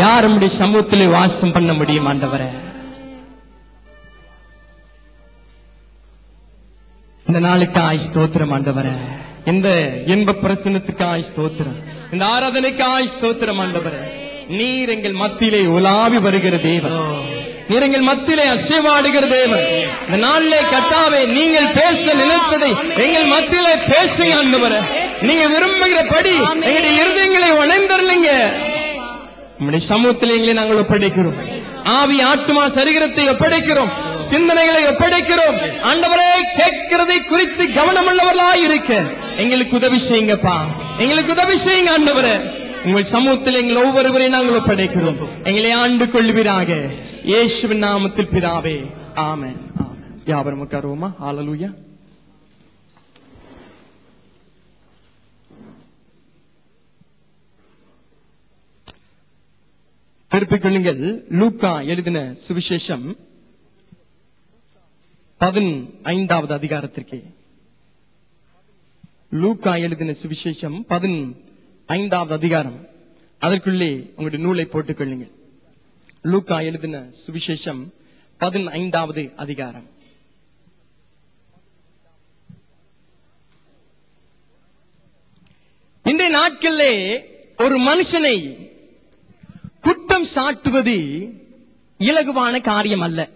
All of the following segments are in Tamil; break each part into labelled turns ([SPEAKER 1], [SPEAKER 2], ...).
[SPEAKER 1] யார் நம்முடைய சமூகத்திலே வாசம் பண்ண முடியும் ஆண்டவரே இந்த நாளுக்காய் ஸ்தோத்திரம் ஆண்டவரே இந்த இன்ப பிரசனத்துக்காய் ஸ்தோத்திரம் இந்த ஆராதனைக்காய் ஸ்தோத்திரம் ஆண்டவரே நீர் எங்கள் மத்தியிலே உலாவி வருகிற தேவன் நீர் எங்கள் மத்தியிலே அசைவாடுகிற தேவன் இந்த நாளிலே கட்டாவே நீங்கள் பேச நினைத்ததை எங்கள் மத்தியிலே பேசுங்க ஆண்டவரே நீங்க விரும்புகிறபடி எங்களுடைய இருதயங்களை உணர்ந்தருளுங்க நம்முடைய சமூகத்தில் எங்களை நாங்கள் ஒப்படைக்கிறோம் ஆவி ஆத்மா சரீரத்தை ஒப்படைக்கிறோம் சிந்தனைகளை ஒப்படைக்கிறோம் ஆண்டவரே கேட்கிறதை குறித்து கவனமுள்ளவர்களாய் இருக்க எங்களுக்கு உதவி செய்யுங்கப்பா எங்களுக்கு உதவி செய்யுங்க ஆண்டவரே உங்கள் சமூகத்தில் எங்கள் ஒவ்வொருவரையும் நாங்கள் ஒப்படைக்கிறோம் எங்களை ஆண்டு கொள்வீராக இயேசுவின் நாமத்தில் பிதாவே ஆமென் ஆமென் யாவரும் உட்காருவோமா ஹalleluya திருப்பிக் கொள்ளுங்கள் லூக்கா எழுதின சுவிசேஷம் பதினைந்தாவது அதிகாரத்திற்கு லூக்கா எழுதின சுவிசேஷம் பதினைந்தாவது அதிகாரம் அதற்குள்ளே உங்களுடைய நூலை போட்டுக் கொள்ளுங்கள் லூக்கா எழுதின சுவிசேஷம் பதினைந்தாவது அதிகாரம் இன்றைய நாட்களிலே ஒரு மனுஷனை குற்றம் சாட்டுவது இலகுவான காரியம் அல்ல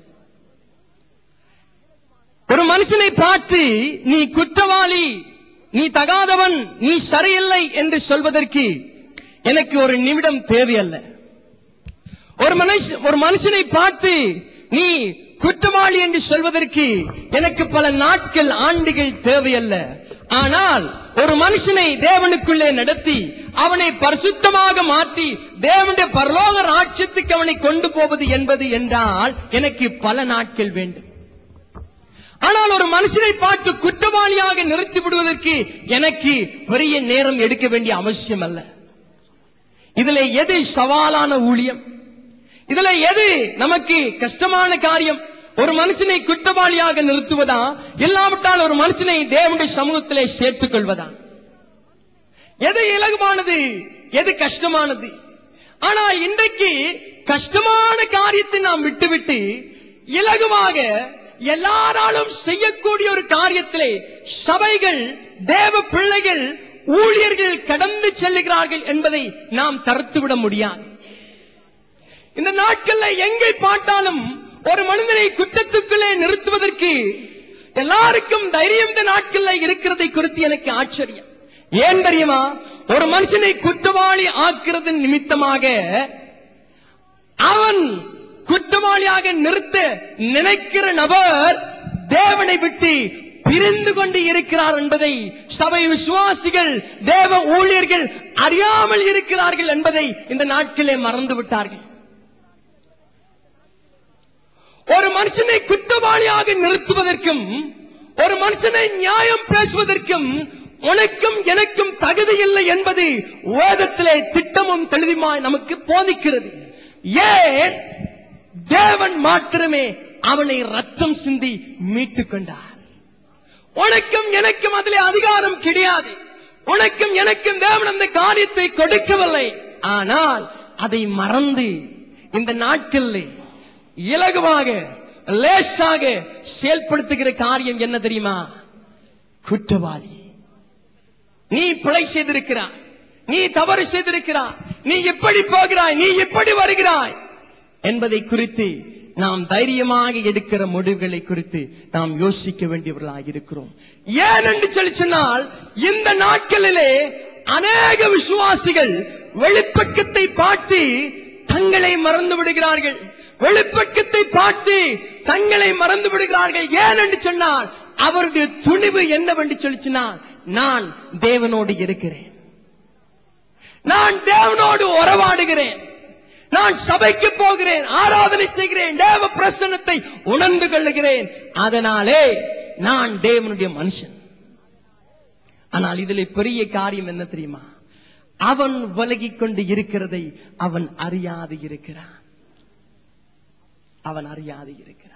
[SPEAKER 1] ஒரு மனுஷனை பார்த்து நீ குற்றவாளி நீ தகாதவன் நீ சரியில்லை என்று சொல்வதற்கு எனக்கு ஒரு நிமிடம் தேவையல்ல ஒரு மனுஷ ஒரு மனுஷனை பார்த்து நீ குற்றவாளி என்று சொல்வதற்கு எனக்கு பல நாட்கள் ஆண்டுகள் தேவையல்ல ஆனால் ஒரு மனுஷனை தேவனுக்குள்ளே நடத்தி அவனை பரிசுத்தமாக மாற்றி தேவனுடைய பரலோக ராட்சியத்துக்கு அவனை கொண்டு போவது என்பது என்றால் எனக்கு பல நாட்கள் வேண்டும் ஆனால் ஒரு மனுஷனை பார்த்து குற்றவாளியாக நிறுத்தி விடுவதற்கு எனக்கு பெரிய நேரம் எடுக்க வேண்டிய அவசியம் அல்ல இதுல எது சவாலான ஊழியம் இதுல எது நமக்கு கஷ்டமான காரியம் ஒரு மனுஷனை குற்றவாளியாக நிறுத்துவதா இல்லாவிட்டால் ஒரு மனுஷனை தேவனுடைய சமூகத்திலே சேர்த்துக் கொள்வதா எது இலகுவானது எது கஷ்டமானது ஆனால் இன்றைக்கு கஷ்டமான காரியத்தை நாம் விட்டுவிட்டு இலகுவாக எல்லாராலும் செய்யக்கூடிய ஒரு காரியத்திலே சபைகள் தேவ பிள்ளைகள் ஊழியர்கள் கடந்து செல்லுகிறார்கள் என்பதை நாம் தடுத்துவிட முடியாது இந்த நாட்கள்ல எங்கே பார்த்தாலும் ஒரு மனிதனை குற்றத்துக்குள்ளே நிறுத்துவதற்கு எல்லாருக்கும் தைரியம் இந்த நாட்கள்ல இருக்கிறதை குறித்து எனக்கு ஆச்சரியம் ஏன் தெரியுமா ஒரு மனுஷனை குற்றவாளி ஆக்குறது நிமித்தமாக அவன் குற்றவாளியாக நிறுத்த நினைக்கிற நபர் தேவனை விட்டு பிரிந்து கொண்டு இருக்கிறார் என்பதை சபை விசுவாசிகள் தேவ ஊழியர்கள் அறியாமல் இருக்கிறார்கள் என்பதை இந்த நாட்களே மறந்து விட்டார்கள் ஒரு மனுஷனை குற்றவாளியாக நிறுத்துவதற்கும் ஒரு மனுஷனை நியாயம் பேசுவதற்கும் உனக்கும் எனக்கும் தகுதி இல்லை என்பது வேதத்திலே திட்டமும் தெளிவுமாய் நமக்கு போதிக்கிறது ஏன் தேவன் மாத்திரமே அவனை ரத்தம் சிந்தி மீட்டுக் கொண்டார் உனக்கும் எனக்கும் அதிலே அதிகாரம் கிடையாது உனக்கும் எனக்கும் தேவன் அந்த காரியத்தை கொடுக்கவில்லை ஆனால் அதை மறந்து இந்த நாட்களில் இலகுவாக லேசாக செயல்படுத்துகிற காரியம் என்ன தெரியுமா குற்றவாளி நீ பிழை செய்திருக்கிறாய் நீ தவறு செய்திருக்கிறாய் நீ எப்படி போகிறாய் நீ எப்படி வருகிறாய் என்பதை குறித்து நாம் தைரியமாக எடுக்கிற முடிவுகளை குறித்து நாம் யோசிக்க வேண்டியவர்களாக இருக்கிறோம் ஏன் என்று சொல்லி சொன்னால் இந்த நாட்களிலே அநேக விசுவாசிகள் வெளிப்பக்கத்தை பார்த்து தங்களை மறந்து விடுகிறார்கள் வெளிப்பக்கத்தை பார்த்து தங்களை மறந்து விடுகிறார்கள் ஏன் என்று சொன்னால் அவருடைய துணிவு என்னவென்று சொல்லி சொன்னால் நான் தேவனோடு இருக்கிறேன் நான் தேவனோடு உறவாடுகிறேன் நான் சபைக்கு போகிறேன் ஆராதனை செய்கிறேன் தேவ பிரசன்னத்தை உணர்ந்து கொள்ளுகிறேன் அதனாலே நான் தேவனுடைய மனுஷன் ஆனால் இதில் பெரிய காரியம் என்ன தெரியுமா அவன் விலகிக் கொண்டு இருக்கிறதை அவன் அறியாது இருக்கிறான் அவன் அறியாது இருக்கிறான்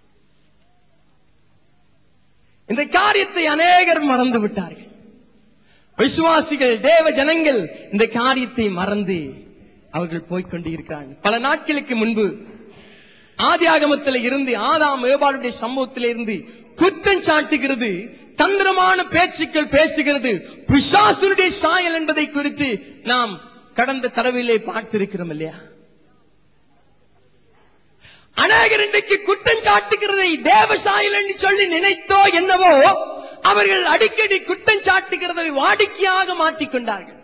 [SPEAKER 1] இந்த காரியத்தை அநேகர் மறந்து விட்டார்கள் விசுவாசிகள் தேவ ஜனங்கள் இந்த காரியத்தை மறந்து அவர்கள் போய்க்கொண்டு இருக்கிறார்கள் பல நாட்களுக்கு முன்பு ஆதியாகமத்தில் இருந்து ஆதாம் ஏபாளுடைய சம்பவத்தில இருந்து குற்றம் சாட்டுகிறது தந்திரமான பேச்சுக்கள் பேசுகிறது பிசாசுடைய சாயல் என்பதை குறித்து நாம் கடந்த தடவையிலே பார்த்திருக்கிறோம் இல்லையா அநேகர் இன்றைக்கு குற்றம் சாட்டுகிறதை தேவ சாயல் என்று சொல்லி நினைத்தோ என்னவோ அவர்கள் அடிக்கடி குற்றம் சாட்டுகிறதை வாடிக்கையாக மாற்றிக்கொண்டார்கள்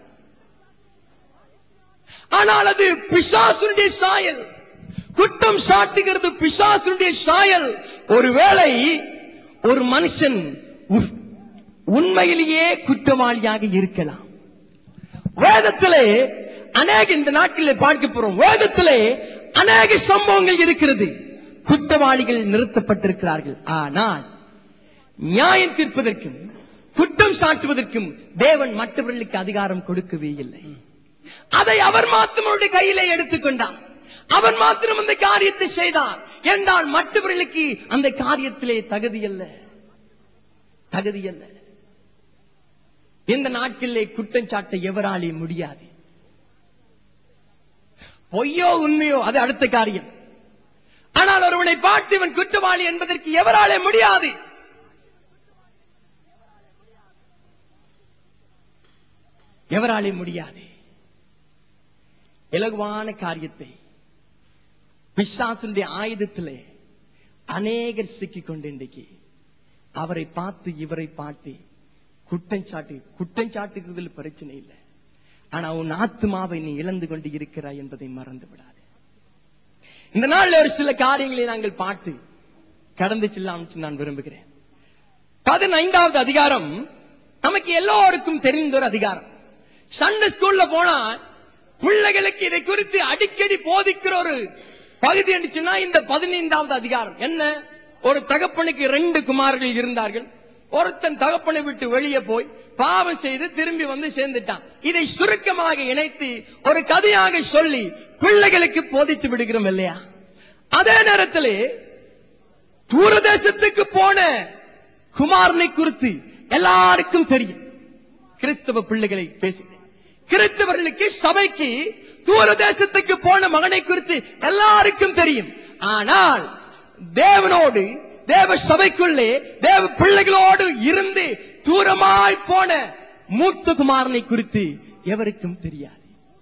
[SPEAKER 1] ஆனால் அது பிசாசுடைய சாயல் குற்றம் சாட்டுகிறது பிசாசுடைய சாயல் ஒருவேளை ஒரு மனுஷன் உ- உண்மையிலேயே குற்றவாளியாக இருக்கலாம் வேதத்திலே அநேக இந்த நாட்களிலே பார்க்க போறோம் வேதத்திலே அநேக சம்பவங்கள் இருக்கிறது குற்றவாளிகள் நிறுத்தப்பட்டிருக்கிறார்கள் ஆனால் நியாயம் தீர்ப்பதற்கும் குற்றம் சாட்டுவதற்கும் தேவன் மற்றவர்களுக்கு அதிகாரம் கொடுக்கவே இல்லை அதை அவர் மாத்திரம் அவருடைய கையிலே எடுத்துக்கொண்டார் அவன் மாத்திரம் அந்த காரியத்தை செய்தார் என்றால் மற்றவர்களுக்கு அந்த காரியத்திலே தகுதி அல்ல தகுதி அல்ல இந்த நாட்களிலே குற்றம் சாட்ட எவராலே முடியாது பொய்யோ உண்மையோ அது அடுத்த காரியம் ஆனால் ஒருவனை பார்த்து இவன் குற்றவாளி என்பதற்கு எவராலே முடியாது எவராலே முடியாது இலகுவான காரியத்தை பிசாசுடைய ஆயுதத்திலே அநேகர் சிக்கிக் கொண்டு இன்றைக்கு அவரை பார்த்து இவரை பார்த்து குற்றம் சாட்டு குற்றம் சாட்டுகிறதுல பிரச்சனை இல்லை ஆனா உன் ஆத்மாவை நீ இழந்து கொண்டு இருக்கிறாய் என்பதை மறந்து விடாது இந்த நாள்ல ஒரு சில காரியங்களை நாங்கள் பார்த்து கடந்து செல்லாமல் நான் விரும்புகிறேன் பதினைந்தாவது அதிகாரம் நமக்கு எல்லோருக்கும் தெரிந்த ஒரு அதிகாரம் சண்டே ஸ்கூல்ல போனா பிள்ளைகளுக்கு இதை குறித்து அடிக்கடி போதிக்கிற ஒரு பகுதி என்று சொன்னா இந்த பதினைந்தாவது அதிகாரம் என்ன ஒரு தகப்பனுக்கு ரெண்டு குமாரர்கள் இருந்தார்கள் ஒருத்தன் தகப்பனை விட்டு வெளியே போய் பாவம் செய்து திரும்பி வந்து சேர்ந்துட்டான் இதை சுருக்கமாக இணைத்து ஒரு கதையாக சொல்லி பிள்ளைகளுக்கு போதித்து விடுகிறோம் இல்லையா அதே நேரத்திலே தூரதேசத்துக்கு போன குமாரனை குறித்து எல்லாருக்கும் தெரியும் கிறிஸ்தவ பிள்ளைகளை பேசுகிறேன் கிறிஸ்தவர்களுக்கு சபைக்கு தூரதேசத்துக்கு போன மகனை குறித்து எல்லாருக்கும் தெரியும் ஆனால் தேவனோடு தேவ சபைக்குள்ளே தேவ பிள்ளைகளோடு இருந்து தூரமாய் போன மூத்த குமாரனை குறித்து எவருக்கும் தெரியாது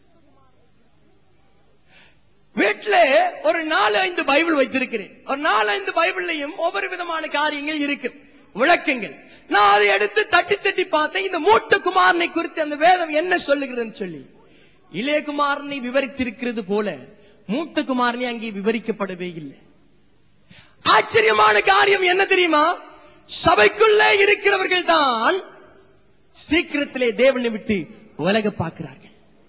[SPEAKER 1] வீட்டுல ஒரு நாலு ஐந்து பைபிள் வைத்திருக்கிறேன் ஒரு நாலு ஐந்து பைபிள்லையும் ஒவ்வொரு விதமான காரியங்கள் இருக்கு விளக்கங்கள் நான் அதை எடுத்து தட்டி தட்டி பார்த்தேன் இந்த மூத்த குமாரனை குறித்து அந்த வேதம் என்ன சொல்லுகிறதுன்னு சொல்லி இளைய குமாரனை விவரித்திருக்கிறது போல மூத்த குமாரனை அங்கே விவரிக்கப்படவே இல்லை ஆச்சரியமான காரியம் என்ன தெரியுமா சபைக்குள்ளே இருக்கிறவர்கள் தான் சீக்கிரத்திலே தேவனை விட்டு உலக பார்க்கிறார்கள்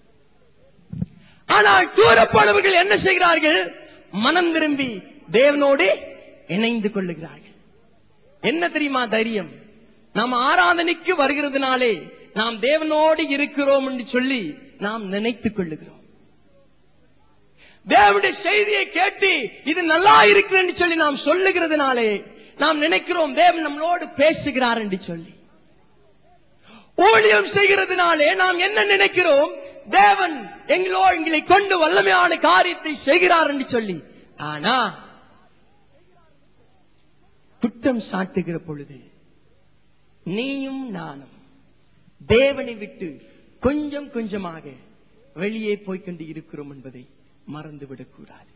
[SPEAKER 1] ஆனால் தூரப்பானவர்கள் என்ன செய்கிறார்கள் மனம் திரும்பி தேவனோடு இணைந்து கொள்ளுகிறார்கள் என்ன தெரியுமா தைரியம் நாம் ஆராதனைக்கு வருகிறதுனாலே நாம் தேவனோடு இருக்கிறோம் என்று சொல்லி நாம் நினைத்துக் கொள்ளுகிறோம் தேவனுடைய செய்தியை கேட்டு இது நல்லா இருக்கிறது என்று சொல்லி நாம் சொல்லுகிறதுனாலே நாம் நினைக்கிறோம் தேவன் நம்மளோடு பேசுகிறார் என்று சொல்லி ஊழியம் செய்கிறதுனாலே நாம் என்ன நினைக்கிறோம் தேவன் எங்களோ எங்களை கொண்டு வல்லமையான காரியத்தை செய்கிறார் என்று சொல்லி ஆனா குற்றம் சாட்டுகிற பொழுது நீயும் நானும் தேவனை விட்டு கொஞ்சம் கொஞ்சமாக வெளியே போய்க்கொண்டு இருக்கிறோம் என்பதை மறந்துவிடக் கூடாது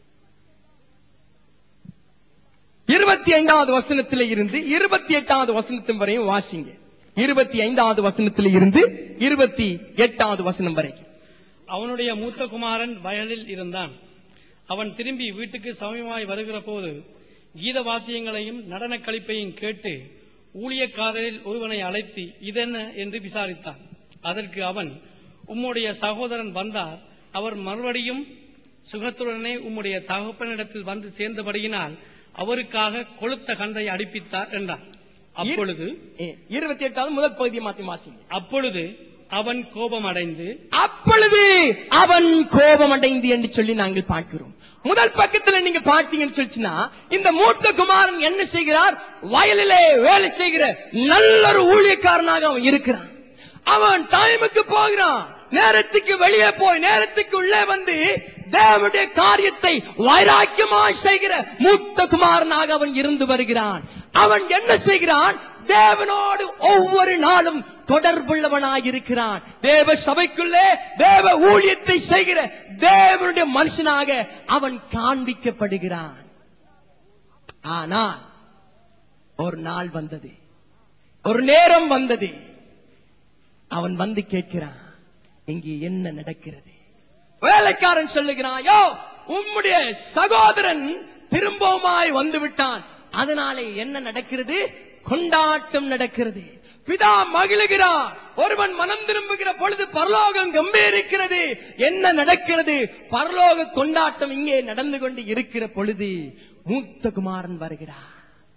[SPEAKER 1] இருபத்தி ஐந்தாவது வசனத்திலே இருந்து இருபத்தி எட்டாவது வசனத்தின் வரையும் வாசிங்க இருபத்தி ஐந்தாவது வசனத்திலே இருந்து இருபத்தி எட்டாவது வசனம் வரைக்கும்
[SPEAKER 2] அவனுடைய மூத்த குமாரன் வயலில் இருந்தான் அவன் திரும்பி வீட்டுக்கு சமயமாய் வருகிற போது கீத வாத்தியங்களையும் நடன களிப்பையும் கேட்டு ஊழியக்காரரில் ஒருவனை அழைத்து இதென்ன என்று விசாரித்தான் அதற்கு அவன் உம்முடைய சகோதரன் வந்தார் அவர் மறுபடியும் சுகத்துடனே உம்முடைய தகப்பனிடத்தில் வந்து சேர்ந்தபடியினால் அவருக்காக கொளுத்த கன்றை அடிப்பித்தார் என்றான் அப்பொழுது
[SPEAKER 1] ஏ, இருபத்தி எட்டாவது முதல் பகுதியை மாத்தி வாசிங்க
[SPEAKER 2] அப்பொழுது அவன் கோபமடைந்து
[SPEAKER 1] அப்பொழுது அவன் கோபம் அடைந்து என்று சொல்லி நாங்கள் பார்க்கிறோம் முதல் பக்கத்துல நீங்க பார்த்தீங்கன்னு சொல்லிச்சுன்னா இந்த மூத்த குமாரன் என்ன செய்கிறார் வயலிலே வேலை செய்கிற நல்ல ஒரு ஊழியக்காரனாக அவன் இருக்கிறான் அவன் டைமுக்கு போகிறான் நேரத்துக்கு வெளியே போய் நேரத்துக்கு உள்ளே வந்து தேவனுடைய காரியத்தை வைராக்கியமாய் செய்கிற மூத்த குமாரனாக அவன் இருந்து வருகிறான் அவன் என்ன செய்கிறான் தேவனோடு ஒவ்வொரு நாளும் தொடர்புள்ளவனாய் இருக்கிறான் தேவ சபைக்குள்ளே தேவ ஊழியத்தை செய்கிற தேவனுடைய மனுஷனாக அவன் காண்பிக்கப்படுகிறான் ஆனால் ஒரு நாள் வந்தது ஒரு நேரம் வந்தது அவன் வந்து கேட்கிறான் இங்கே என்ன நடக்கிறது வேலைக்காரன் சொல்லுகிறான் யோ உம்முடைய சகோதரன் திரும்பவுமாய் வந்து விட்டான் அதனாலே என்ன நடக்கிறது கொண்டாட்டம் நடக்கிறது பிதா மகிழுகிறார் ஒருவன் மனம் திரும்புகிற பொழுது பரலோகம் கம்பீரிக்கிறது என்ன நடக்கிறது பரலோக கொண்டாட்டம் இங்கே நடந்து கொண்டு இருக்கிற பொழுது மூத்த குமாரன் வருகிறார்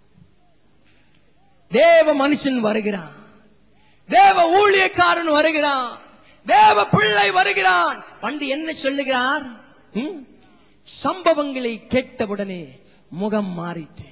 [SPEAKER 1] தேவ மனுஷன் வருகிறான் தேவ ஊழியக்காரன் வருகிறான் தேவ பிள்ளை வருகிறான் வந்து என்ன சொல்லுகிறார் ம்? சம்பவங்களை கேட்டவுடனே முகம் மாறிச்சு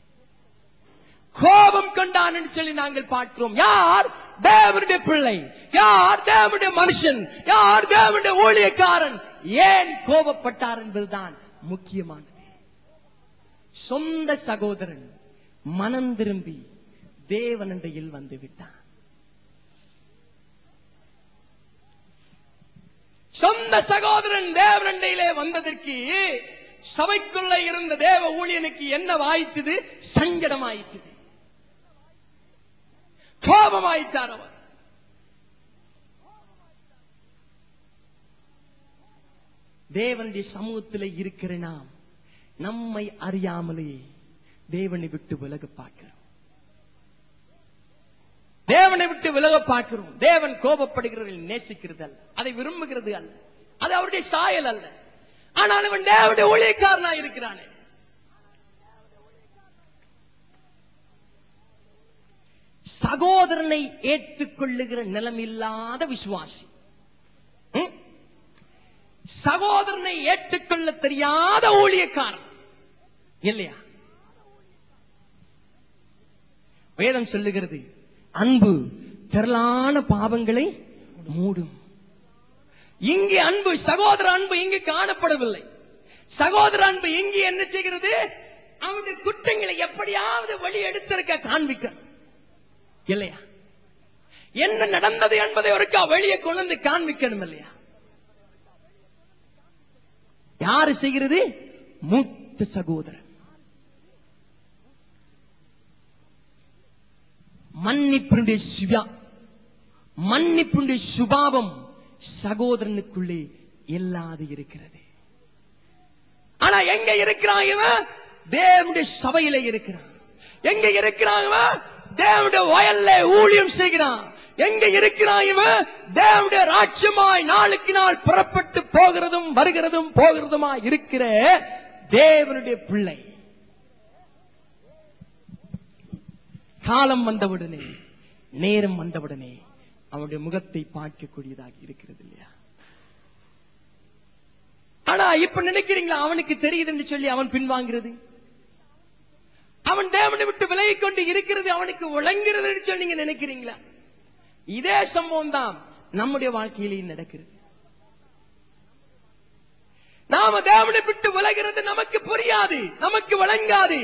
[SPEAKER 1] கோபம் கொண்டான் என்று சொல்லி நாங்கள் பார்க்கிறோம் யார் தேவனுடைய பிள்ளை யார் தேவனுடைய மனுஷன் யார் தேவனுடைய ஊழியக்காரன் ஏன் கோபப்பட்டார் என்பதுதான் முக்கியமானது சொந்த சகோதரன் மனம் திரும்பி தேவனண்டையில் வந்து விட்டான் சொந்த சகோதரன் தேவனண்டையிலே வந்ததற்கு சபைக்குள்ள இருந்த தேவ ஊழியனுக்கு என்ன வாய்த்தது சங்கடமாயிற்று கோபமாயிட்டார் அவர் தேவனுடைய சமூகத்தில் இருக்கிற நாம் நம்மை அறியாமலே தேவனை விட்டு விலக பார்க்கிறோம் தேவனை விட்டு விலக பார்க்கிறோம் தேவன் கோபப்படுகிறவர்கள் நேசிக்கிறது அல்ல அதை விரும்புகிறது அல்ல அது அவருடைய சாயல் அல்ல ஆனால் அவன் தேவனுடைய ஊழியக்காரனா இருக்கிறானே சகோதரனை ஏற்றுக்கொள்ளுகிற நிலமில்லாத விசுவாசி ம்? சகோதரனை ஏற்றுக்கொள்ள தெரியாத ஊழியக்காரன் இல்லையா வேதம் சொல்லுகிறது அன்பு திரளான பாவங்களை மூடும் இங்கே அன்பு சகோதர அன்பு இங்கு காணப்படவில்லை சகோதர அன்பு இங்கு என்ன செய்கிறது அவனுடைய குற்றங்களை எப்படியாவது வழி எடுத்திருக்க காண்பிக்க இல்லையா என்ன நடந்தது என்பதை ஒருக்கா வெளியே கொண்டு வந்து காண்பிக்கணும் இல்லையா யாரு செய்கிறது மூத்த சகோதரன் மன்னிப்புடைய சுபா மன்னிப்புடைய சுபாவம் சகோதரனுக்குள்ளே இல்லாது இருக்கிறது ஆனா எங்க இருக்கிறான் இவன் தேவனுடைய சபையில இருக்கிறான் எங்க இருக்கிறான் இவன் தேவனுடைய வயல்ல ஊழியம் செய்கிறான் எங்க இருக்கிறான் இவன் தேவனுடைய ராட்சியமாய் நாளுக்கு நாள் புறப்பட்டு போகிறதும் வருகிறதும் போகிறதுமா இருக்கிற தேவனுடைய பிள்ளை காலம் வந்தவுடனே நேரம் வந்தவுடனே அவனுடைய முகத்தை பார்க்கக்கூடியதாக இருக்கிறது இல்லையா ஆனா இப்ப நினைக்கிறீங்களா அவனுக்கு தெரியுதுன்னு சொல்லி அவன் பின்வாங்கிறது அவன் தேவனை விட்டு விலகிக் கொண்டு இருக்கிறது அவனுக்கு விளங்குறதுன்னு சொல்லி நீங்க நினைக்கிறீங்களா இதே சம்பவம் தான் நம்முடைய வாழ்க்கையிலேயும் நடக்கிறது நாம தேவனை விட்டு விலகிறது நமக்கு புரியாது நமக்கு விளங்காது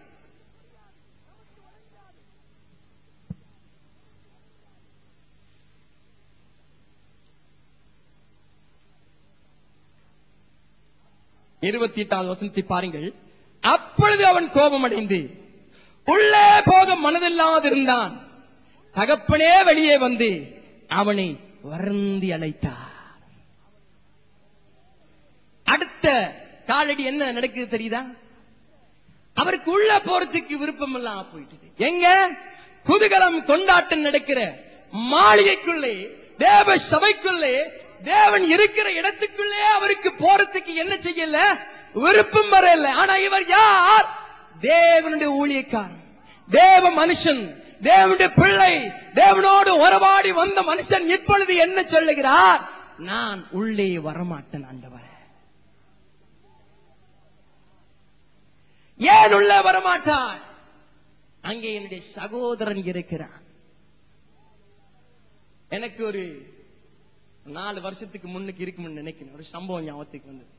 [SPEAKER 1] இருபத்தி எட்டாவது வசனத்தை பாருங்கள் அப்பொழுது அவன் கோபமடைந்து உள்ளே போக மனதில்லாதிருந்தான் தகப்பனே வெளியே வந்து அவனை வருந்தி அழைத்தார் அடுத்த காலடி என்ன நடக்குது தெரியுதா அவருக்கு உள்ள போறதுக்கு விருப்பம் எல்லாம் போயிட்டு எங்க குதூகலம் கொண்டாட்டம் நடக்கிற மாளிகைக்குள்ளே தேவ சபைக்குள்ளே தேவன் இருக்கிற இடத்துக்குள்ளே அவருக்கு போறதுக்கு என்ன செய்யல விருப்பம் வரல ஆனா இவர் யார் தேவனுடைய ஊழியக்காரன் தேவ மனுஷன் தேவனுடைய பிள்ளை தேவனோடு உறவாடி வந்த மனுஷன் இப்பொழுது என்ன சொல்லுகிறார் நான் உள்ளே வரமாட்டேன் ஆண்டவரே ஏன் உள்ளே வரமாட்டான் அங்கே என்னுடைய சகோதரன் இருக்கிறான் எனக்கு ஒரு நாலு வருஷத்துக்கு முன்னுக்கு இருக்கும்னு நினைக்கிறேன் ஒரு சம்பவம் ஞாபகத்துக்கு வந்தது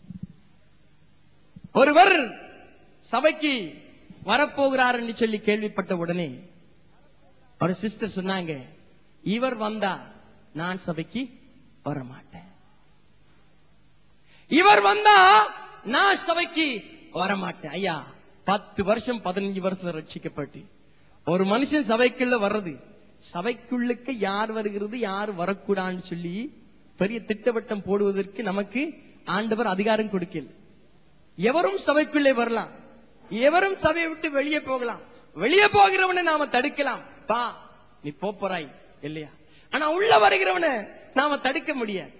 [SPEAKER 1] ஒருவர் சபைக்கு வரப்போகிறார் என்று சொல்லி கேள்விப்பட்ட உடனே ஒரு சிஸ்டர் சொன்னாங்க இவர் வந்தா நான் சபைக்கு வர மாட்டேன் இவர் வந்தா நான் சபைக்கு வர மாட்டேன் ஐயா பத்து வருஷம் பதினஞ்சு வருஷம் ரட்சிக்கப்பட்டு ஒரு மனுஷன் சபைக்குள்ள வர்றது சபைக்குள்ளுக்கு யார் வருகிறது யார் வரக்கூடாதுன்னு சொல்லி பெரிய திட்டவட்டம் போடுவதற்கு நமக்கு ஆண்டவர் அதிகாரம் கொடுக்கல எவரும் சபைக்குள்ளே வரலாம் எவரும் சபையை விட்டு வெளியே போகலாம் வெளியே போகிறவனை நாம தடுக்கலாம் பா நீ போப் போறாய் இல்லையா ஆனா உள்ள வருகிறவனை நாம தடுக்க முடியாது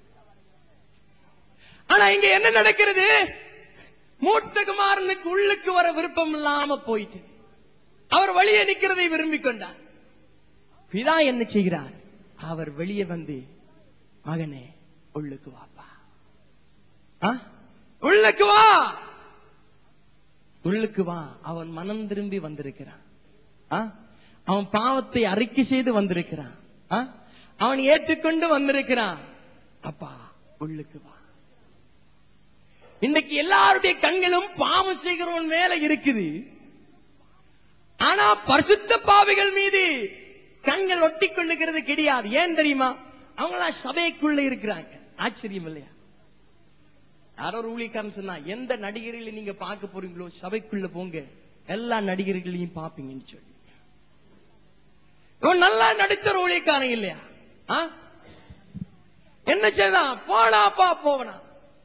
[SPEAKER 1] ஆனா இங்க என்ன நடக்கிறது மூத்த குமாரனுக்கு உள்ளுக்கு வர விருப்பம் இல்லாம போயிட்டு அவர் வெளியே நிக்கிறதை விரும்பிக் கொண்டார் பிதா என்ன செய்கிறார் அவர் வெளியே வந்து மகனே உள்ளுக்கு வாப்பா ஆ? உள்ளுக்கு வா உள்ளுக்கு வா அவன் மனம் திரும்பி வந்திருக்கிறான் ஆ? அவன் பாவத்தை அறிக்கை செய்து வந்திருக்கிறான் ஆ? அவன் ஏற்றுக்கொண்டு வந்திருக்கிறான் அப்பா உள்ளுக்கு வா இன்னைக்கு எல்லாருடைய கண்களும் பாவம் செய்கிறவன் மேல இருக்குது ஆனா பரிசுத்த பாவிகள் மீது கண்கள் ஒட்டி கொள்ளுகிறது கிடையாது ஏன் தெரியுமா அவங்களா சபைக்குள்ள இருக்கிறாங்க ஆச்சரியம் இல்லையா யாரோ ஒரு ஊழியக்காரன் சொன்னா எந்த நடிகர்களை நீங்க பார்க்க போறீங்களோ சபைக்குள்ள போங்க எல்லா நடிகர்களையும் பாப்பீங்கன்னு சொல்லி இவன் நல்லா நடித்த ஒரு ஊழியக்காரன் இல்லையா ஆ? என்ன செய்தான் போனாப்பா போவனா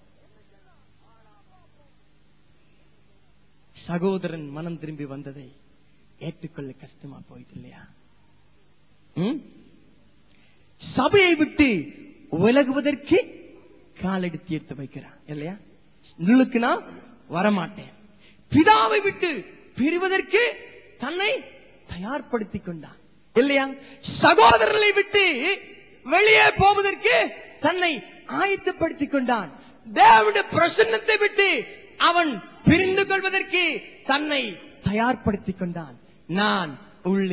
[SPEAKER 1] சகோதரன் மனம் திரும்பி வந்ததை ஏற்றுக்கொள்ள கஷ்டமா போயிட்டு இல்லையா ம்? சபையை விட்டு விலகுவதற்கு காலெடுத்து எடுத்து வைக்கிறான் இல்லையா உள்ளுக்கு நான் வரமாட்டேன் பிதாவை விட்டு பிரிவதற்கு தன்னை தயார்படுத்திக் கொண்டான் இல்லையா சகோதரர்களை விட்டு வெளியே போவதற்கு தன்னை ஆயத்தப்படுத்திக் கொண்டான் தேவனுடைய பிரசன்னத்தை விட்டு அவன் பிரிந்து கொள்வதற்கு தன்னை தயார்படுத்திக் கொண்டான் நான் உள்ளே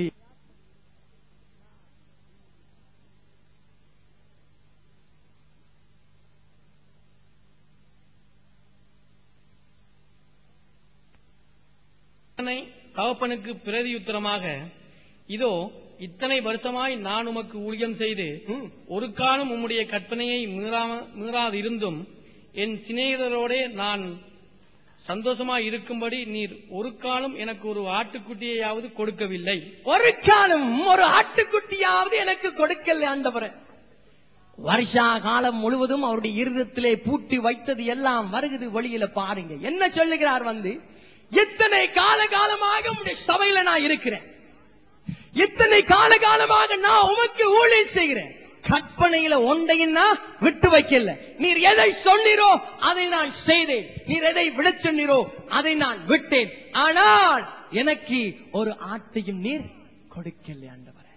[SPEAKER 2] தன்னை தகப்பனுக்கு பிரதியுத்தரமாக இதோ இத்தனை வருஷமாய் நான் உமக்கு ஊழியம் செய்து
[SPEAKER 1] ம்.
[SPEAKER 2] ஒரு காலம் உம்முடைய கற்பனையை மீறாம மீறாதிருந்தும் என் சிநேகிதரோடே நான் சந்தோஷமாய் இருக்கும்படி நீர் ஒரு காலம் எனக்கு ஒரு ஆட்டுக்குட்டியையாவது கொடுக்கவில்லை
[SPEAKER 1] ஒரு காலம் ஒரு ஆட்டுக்குட்டியாவது எனக்கு கொடுக்கல ஆண்டவரே வருஷா காலம் முழுவதும் அவருடைய இருதயத்திலே பூட்டி வைத்தது எல்லாம் வருகிறது வெளியில பாருங்க என்ன சொல்லுகிறார் வந்து இத்தனை கால காலமாக உடைய சபையில நான் இருக்கிறேன் இத்தனை கால காலமாக நான் உமக்கு ஊழியம் செய்கிறேன் கற்பனையில ஒன்றையும் நான் விட்டு வைக்கல நீர் எதை சொன்னீரோ அதை நான் செய்தேன் நீர் எதை விட சொன்னீரோ அதை நான் விட்டேன் ஆனால் எனக்கு ஒரு ஆட்டையும் நீர் கொடுக்கல ஆண்டவரே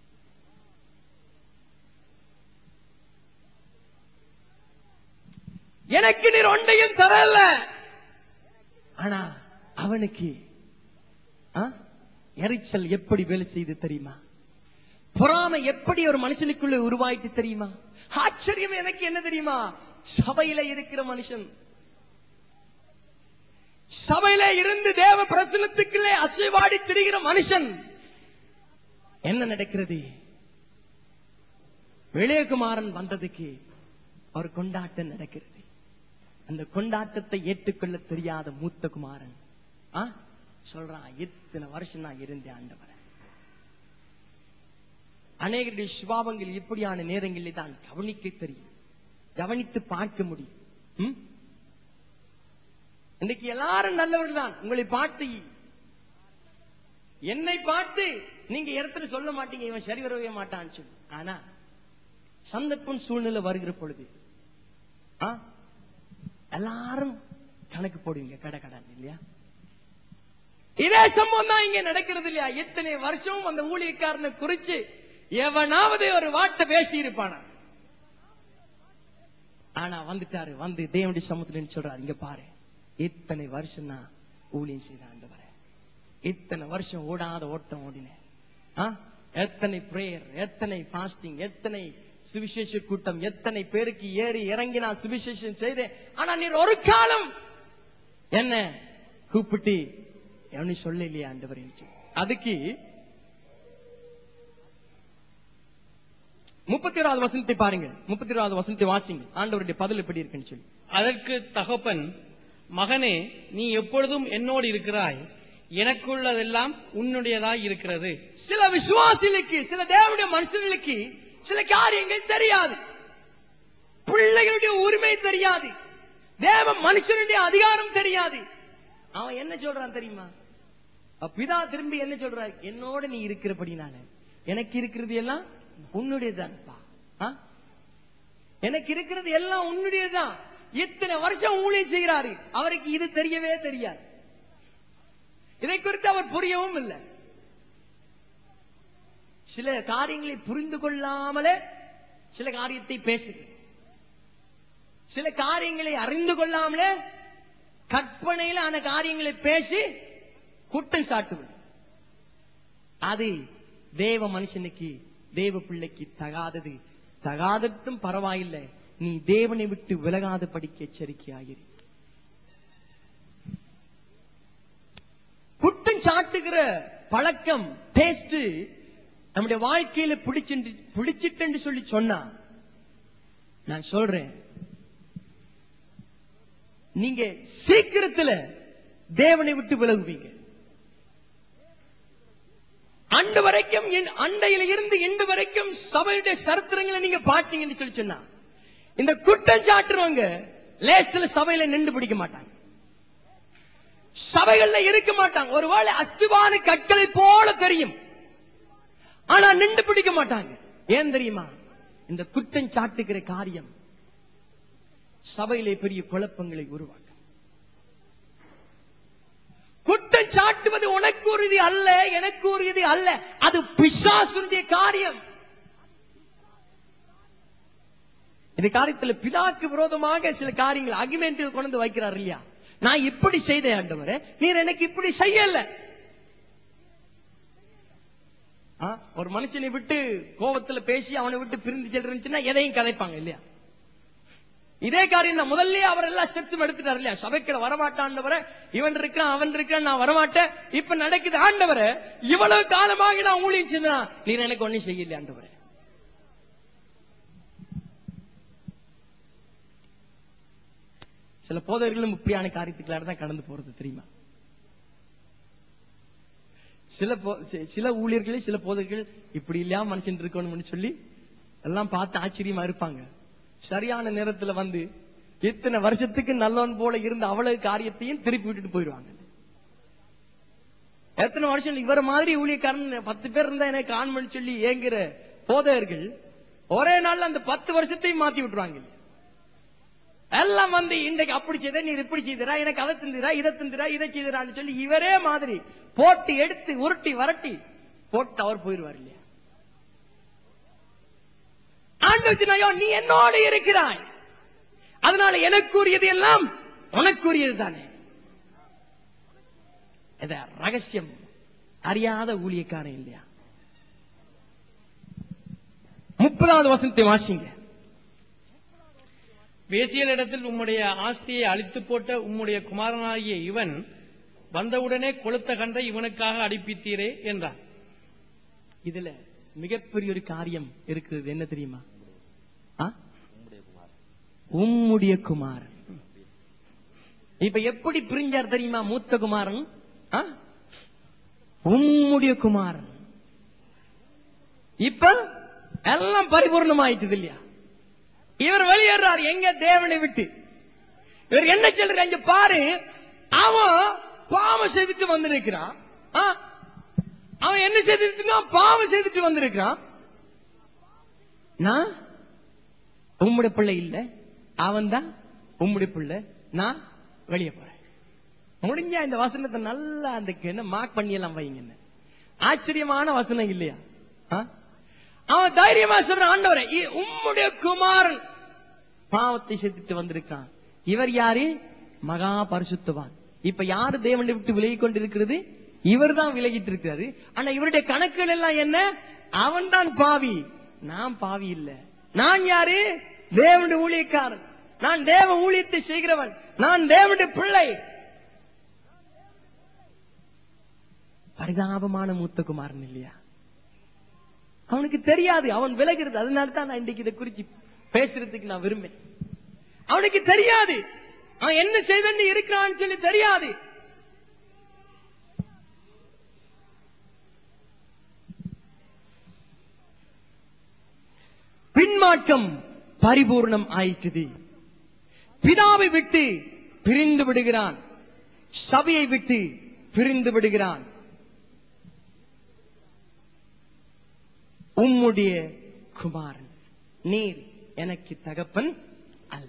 [SPEAKER 1] எனக்கு நீர் ஒன்றையும் தரல ஆனா அவனுக்கு ஆ? எரிச்சல் எப்படி வேலை செய்து தெரியுமா பொறாமை எப்படி ஒரு மனுஷனுக்குள்ள உருவாயிட்டு தெரியுமா ஆச்சரியம் எனக்கு என்ன தெரியுமா சபையில இருக்கிற மனுஷன் சபையில இருந்து தேவ பிரசனத்துக்குள்ளே அசைவாடி திரிகிற மனுஷன் என்ன நடக்கிறது விளையகுமாரன் வந்ததுக்கு ஒரு கொண்டாட்டம் நடக்கிறது அந்த கொண்டாட்டத்தை ஏற்றுக்கொள்ள தெரியாத மூத்த குமாரன் ஆ? சொல்றான் இத்தனை வருஷம் நான் இருந்தேன் ஆண்டவரே அநேகருடைய சுபாவங்கள் இப்படியான நேரங்களில் தான் கவனிக்க தெரியும் கவனித்து பார்க்க முடியும் ம்? இன்னைக்கு எல்லாரும் நல்லவர்கள் தான் உங்களை பார்த்து என்னை பார்த்து நீங்க இடத்துல சொல்ல மாட்டீங்க இவன் சரி வரவே மாட்டான்னு சொல்லி ஆனா சந்தர்ப்பம் சூழ்நிலை வருகிற பொழுது ஆ? எல்லாரும் கணக்கு போடுவீங்க கடை கடன் இல்லையா இதே சம்பவம் தான் இங்க நடக்கிறது இல்லையா எத்தனை வருஷம் அந்த ஊழியக்காரனை குறிச்சு எவனாவது ஒரு வார்த்தை பேசி இருப்பானா ஆனா வந்துட்டாரு வந்து தேவனுடைய சமூகத்துல சொல்றாரு இங்க பாரு இத்தனை வருஷம் நான் ஊழியம் செய்த ஆண்டவரே இத்தனை வருஷம் ஓடாத ஓட்டம் ஓடினேன் ஆ? எத்தனை பிரேயர் எத்தனை பாஸ்டிங் எத்தனை சுவிசேஷ கூட்டம் எத்தனை பேருக்கு ஏறி இறங்கி நான் சுவிசேஷம் செய்தேன் ஆனா நீர் ஒரு காலம் என்ன கூப்பிட்டு எவனி சொல்ல இல்லையா ஆண்டவர் அதுக்கு முப்பத்தி ஓராவது வசனத்தை பாருங்க முப்பத்தி ஓராவது வசனத்தை வாசிங்க ஆண்டவருடைய பதில் எப்படி இருக்குன்னு சொல்லி
[SPEAKER 2] அதற்கு தகப்பன் மகனே நீ எப்பொழுதும் என்னோடு இருக்கிறாய் எனக்குள்ளதெல்லாம் உன்னுடையதாய் இருக்கிறது
[SPEAKER 1] சில விசுவாசிகளுக்கு சில தேவனுடைய மனுஷர்களுக்கு சில காரியங்கள் தெரியாது பிள்ளைகளுடைய உரிமை தெரியாது தேவ மனுஷனுடைய அதிகாரம் தெரியாது அவன் என்ன சொல்றான் தெரியுமா பிதா திரும்பி என்ன சொல்றாரு என்னோட நீ இருக்கிறபடினால எனக்கு இருக்கிறது எல்லாம் உன்னுடையதான்ப்பா ஆ? எனக்கு இருக்கிறது எல்லாம் உன்னுடையதுதான் இத்தனை வருஷம் ஊழியம் செய்கிறாரு அவருக்கு இது தெரியவே தெரியாது இதை குறித்து அவர் புரியவும் இல்லை சில காரியங்களை புரிந்து கொள்ளாமலே சில காரியத்தை பேசுகிறேன் சில காரியங்களை அறிந்து கொள்ளாமலே கற்பனையில அந்த காரியங்களை பேசி குற்றம் சாட்டுவது அது தேவ மனுஷனுக்கு தேவ பிள்ளைக்கு தகாதது தகாதட்டும் பரவாயில்லை நீ தேவனை விட்டு விலகாத படிக்க எச்சரிக்கையாயிரு குற்றம் சாட்டுகிற பழக்கம் டேஸ்ட் நம்முடைய வாழ்க்கையில பிடிச்சிட்டு பிடிச்சிட்டு சொல்லி சொன்னா நான் சொல்றேன் நீங்க சீக்கிரத்துல தேவனை விட்டு விலகுவீங்க அண்டு வரைக்கும் இன்- அண்டையில இருந்து இன்று வரைக்கும் சபையுடைய சரித்திரங்களை நீங்க பாத்தீங்கன்னு சொல்லி சொன்னா இந்த குற்றம் சாட்டுறவங்க லேசில சபையில நின்று பிடிக்க மாட்டாங்க சபைகள்ல இருக்க மாட்டாங்க ஒருவேளை அஸ்திவான கற்களை போல தெரியும் ஆனா நின்று பிடிக்க மாட்டாங்க ஏன் தெரியுமா இந்த குற்றம் சாட்டுகிற காரியம் சபையிலே பெரிய குழப்பங்களை உருவாக்கும் குற்றம் சாட்டுவது உனக்கு உறுதி அல்ல எனக்கு உறுதி அல்ல அது பிசாசுடைய காரியம் இந்த காரியத்துல பிதாக்கு விரோதமாக சில காரியங்கள் அகிமெண்டில் கொண்டு வந்து வைக்கிறார் இல்லையா நான் இப்படி செய்தேன் ஆண்டவரே நீர் எனக்கு இப்படி செய்யல ஆ, ஒரு மனுஷனை விட்டு கோபத்துல பேசி அவனை விட்டு பிரிந்து செல்றா எதையும் கதைப்பாங்க இல்லையா இதே காரியம் தான் முதல்ல அவர் எல்லாம் ஸ்டெப்ஸும் எடுத்துட்டார் இல்லையா சபைக்குள்ள வரமாட்டாண்டவர இவன் இருக்கான் அவன் இருக்கான் நான் வரமாட்டேன் இப்ப நடக்குது ஆண்டவரே இவ்வளவு காலமாக நான் ஊழியம் செய்தான் நீர் எனக்கு ஒண்ணும் செய்யல ஆண்டவரே சில போதர்களும் இப்படியான காரியத்துக்குள்ளார தான் கடந்து போறது தெரியுமா சில போ- சி- சில ஊழியர்களே சில போதர்கள் இப்படி இல்லாம மனுஷன் இருக்கணும்னு சொல்லி எல்லாம் பார்த்து ஆச்சரியமா இருப்பாங்க சரியான நேரத்துல வந்து இத்தனை வருஷத்துக்கு நல்லவன் போல இருந்த அவ்வளவு காரியத்தையும் திருப்பி விட்டுட்டு போயிடுவாங்க எத்தனை வருஷம் இவர மாதிரி ஊழியக்காரன் பத்து பேர் இருந்தா எனக்கு காண்மன்னு சொல்லி ஏங்குற போதகர்கள் ஒரே நாள்ல அந்த பத்து வருஷத்தையும் மாத்தி விட்டுருவாங்க இல்லையா? எல்லாம் வந்து இன்றைக்கு அப்படி செய்த நீர் இப்படி செய்தரா எனக்கு அதை திந்துரா இதை திந்துரா இதை செய்தரான்னு சொல்லி இவரே மாதிரி போட்டு எடுத்து உருட்டி வரட்டி போட்டு அவர் போயிடுவார் இல்லையா ஆண்டவர் சொன்னாயோ நீ என்னோடு இருக்கிறாய் அதனால எனக்குரியது எல்லாம் உனக்குரியது தானே இத ரகசியம் அறியாத ஊழியக்காரன் இல்லையா முப்பதாவது வசனத்தை வாசிங்க
[SPEAKER 2] வேசியலிடத்தில் உம்முடைய ஆஸ்தியை அழித்து போட்ட உம்முடைய குமாரனாகிய இவன் வந்தவுடனே கொளுத்த கண்டை இவனுக்காக அடிப்பித்தீரே என்றார்
[SPEAKER 1] இதுல மிகப்பெரிய ஒரு காரியம் இருக்குது என்ன தெரியுமா ஆ? உம்முடைய குமாரன் இப்ப எப்படி பிரிஞ்சார் தெரியுமா மூத்த குமாரன் ஆ? உம்முடைய குமாரன் இப்ப எல்லாம் பரிபூர்ணமாயிட்டது இல்லையா இவர் வெளியேறார் எங்க தேவனை விட்டு இவர் என்ன சொல்ற இங்க பாரு அவன் பாவம் செய்துட்டு வந்திருக்கிறான் ஆ? அவன் என்ன செய்துட்டு இருக்கான்? பாவம் செய்துட்டு வந்திருக்கிறான் நான் உம்முடைய பிள்ளை இல்ல அவன் தான் உம்முடைய பிள்ளை நான் வெளியே போறேன் முடிஞ்சா இந்த வசனத்தை நல்லா அந்த என்ன மார்க் பண்ணி எல்லாம் வைங்க என்ன. ஆச்சரியமான வசனம் இல்லையா ஆ? அவன் தைரியமா சொல்றான் ஆண்டவரே இ- உம்முடைய குமாரன் பாவத்தை செத்துட்டு வந்திருக்கான் இவர் யாரு மகா பரிசுத்தவான் இப்ப யாரு தேவனை விட்டு விலகி கொண்டிருக்கிறது இவர் தான் விலகிட்டு இருக்கிறாரு ஆனா இவருடைய கணக்குகள் எல்லாம் என்ன அவன் தான் பாவி நான் பாவி இல்ல நான் யாரு தேவனுடைய ஊழியக்காரன் நான் தேவ ஊழியத்தை செய்கிறவன் நான் தேவனுடைய பிள்ளை பரிதாபமான மூத்த குமாரன் இல்லையா அவனுக்கு தெரியாது அவன் விலகிறது அதனால தான் நான் இன்றைக்கு இதை குறிச்சு பேசுறதுக்கு நான் விரும்பேன் அவனுக்கு தெரியாது அவன் என்ன செய்தன்னு இருக்கிறான்னு சொல்லி தெரியாது பின்மாற்றம் பரிபூர்ணம் ஆயிற்று பிதாவை விட்டு பிரிந்து விடுகிறான் சபையை விட்டு பிரிந்து விடுகிறான் உம்முடைய குமாரன் நீர் எனக்கு தகப்பன் அல்ல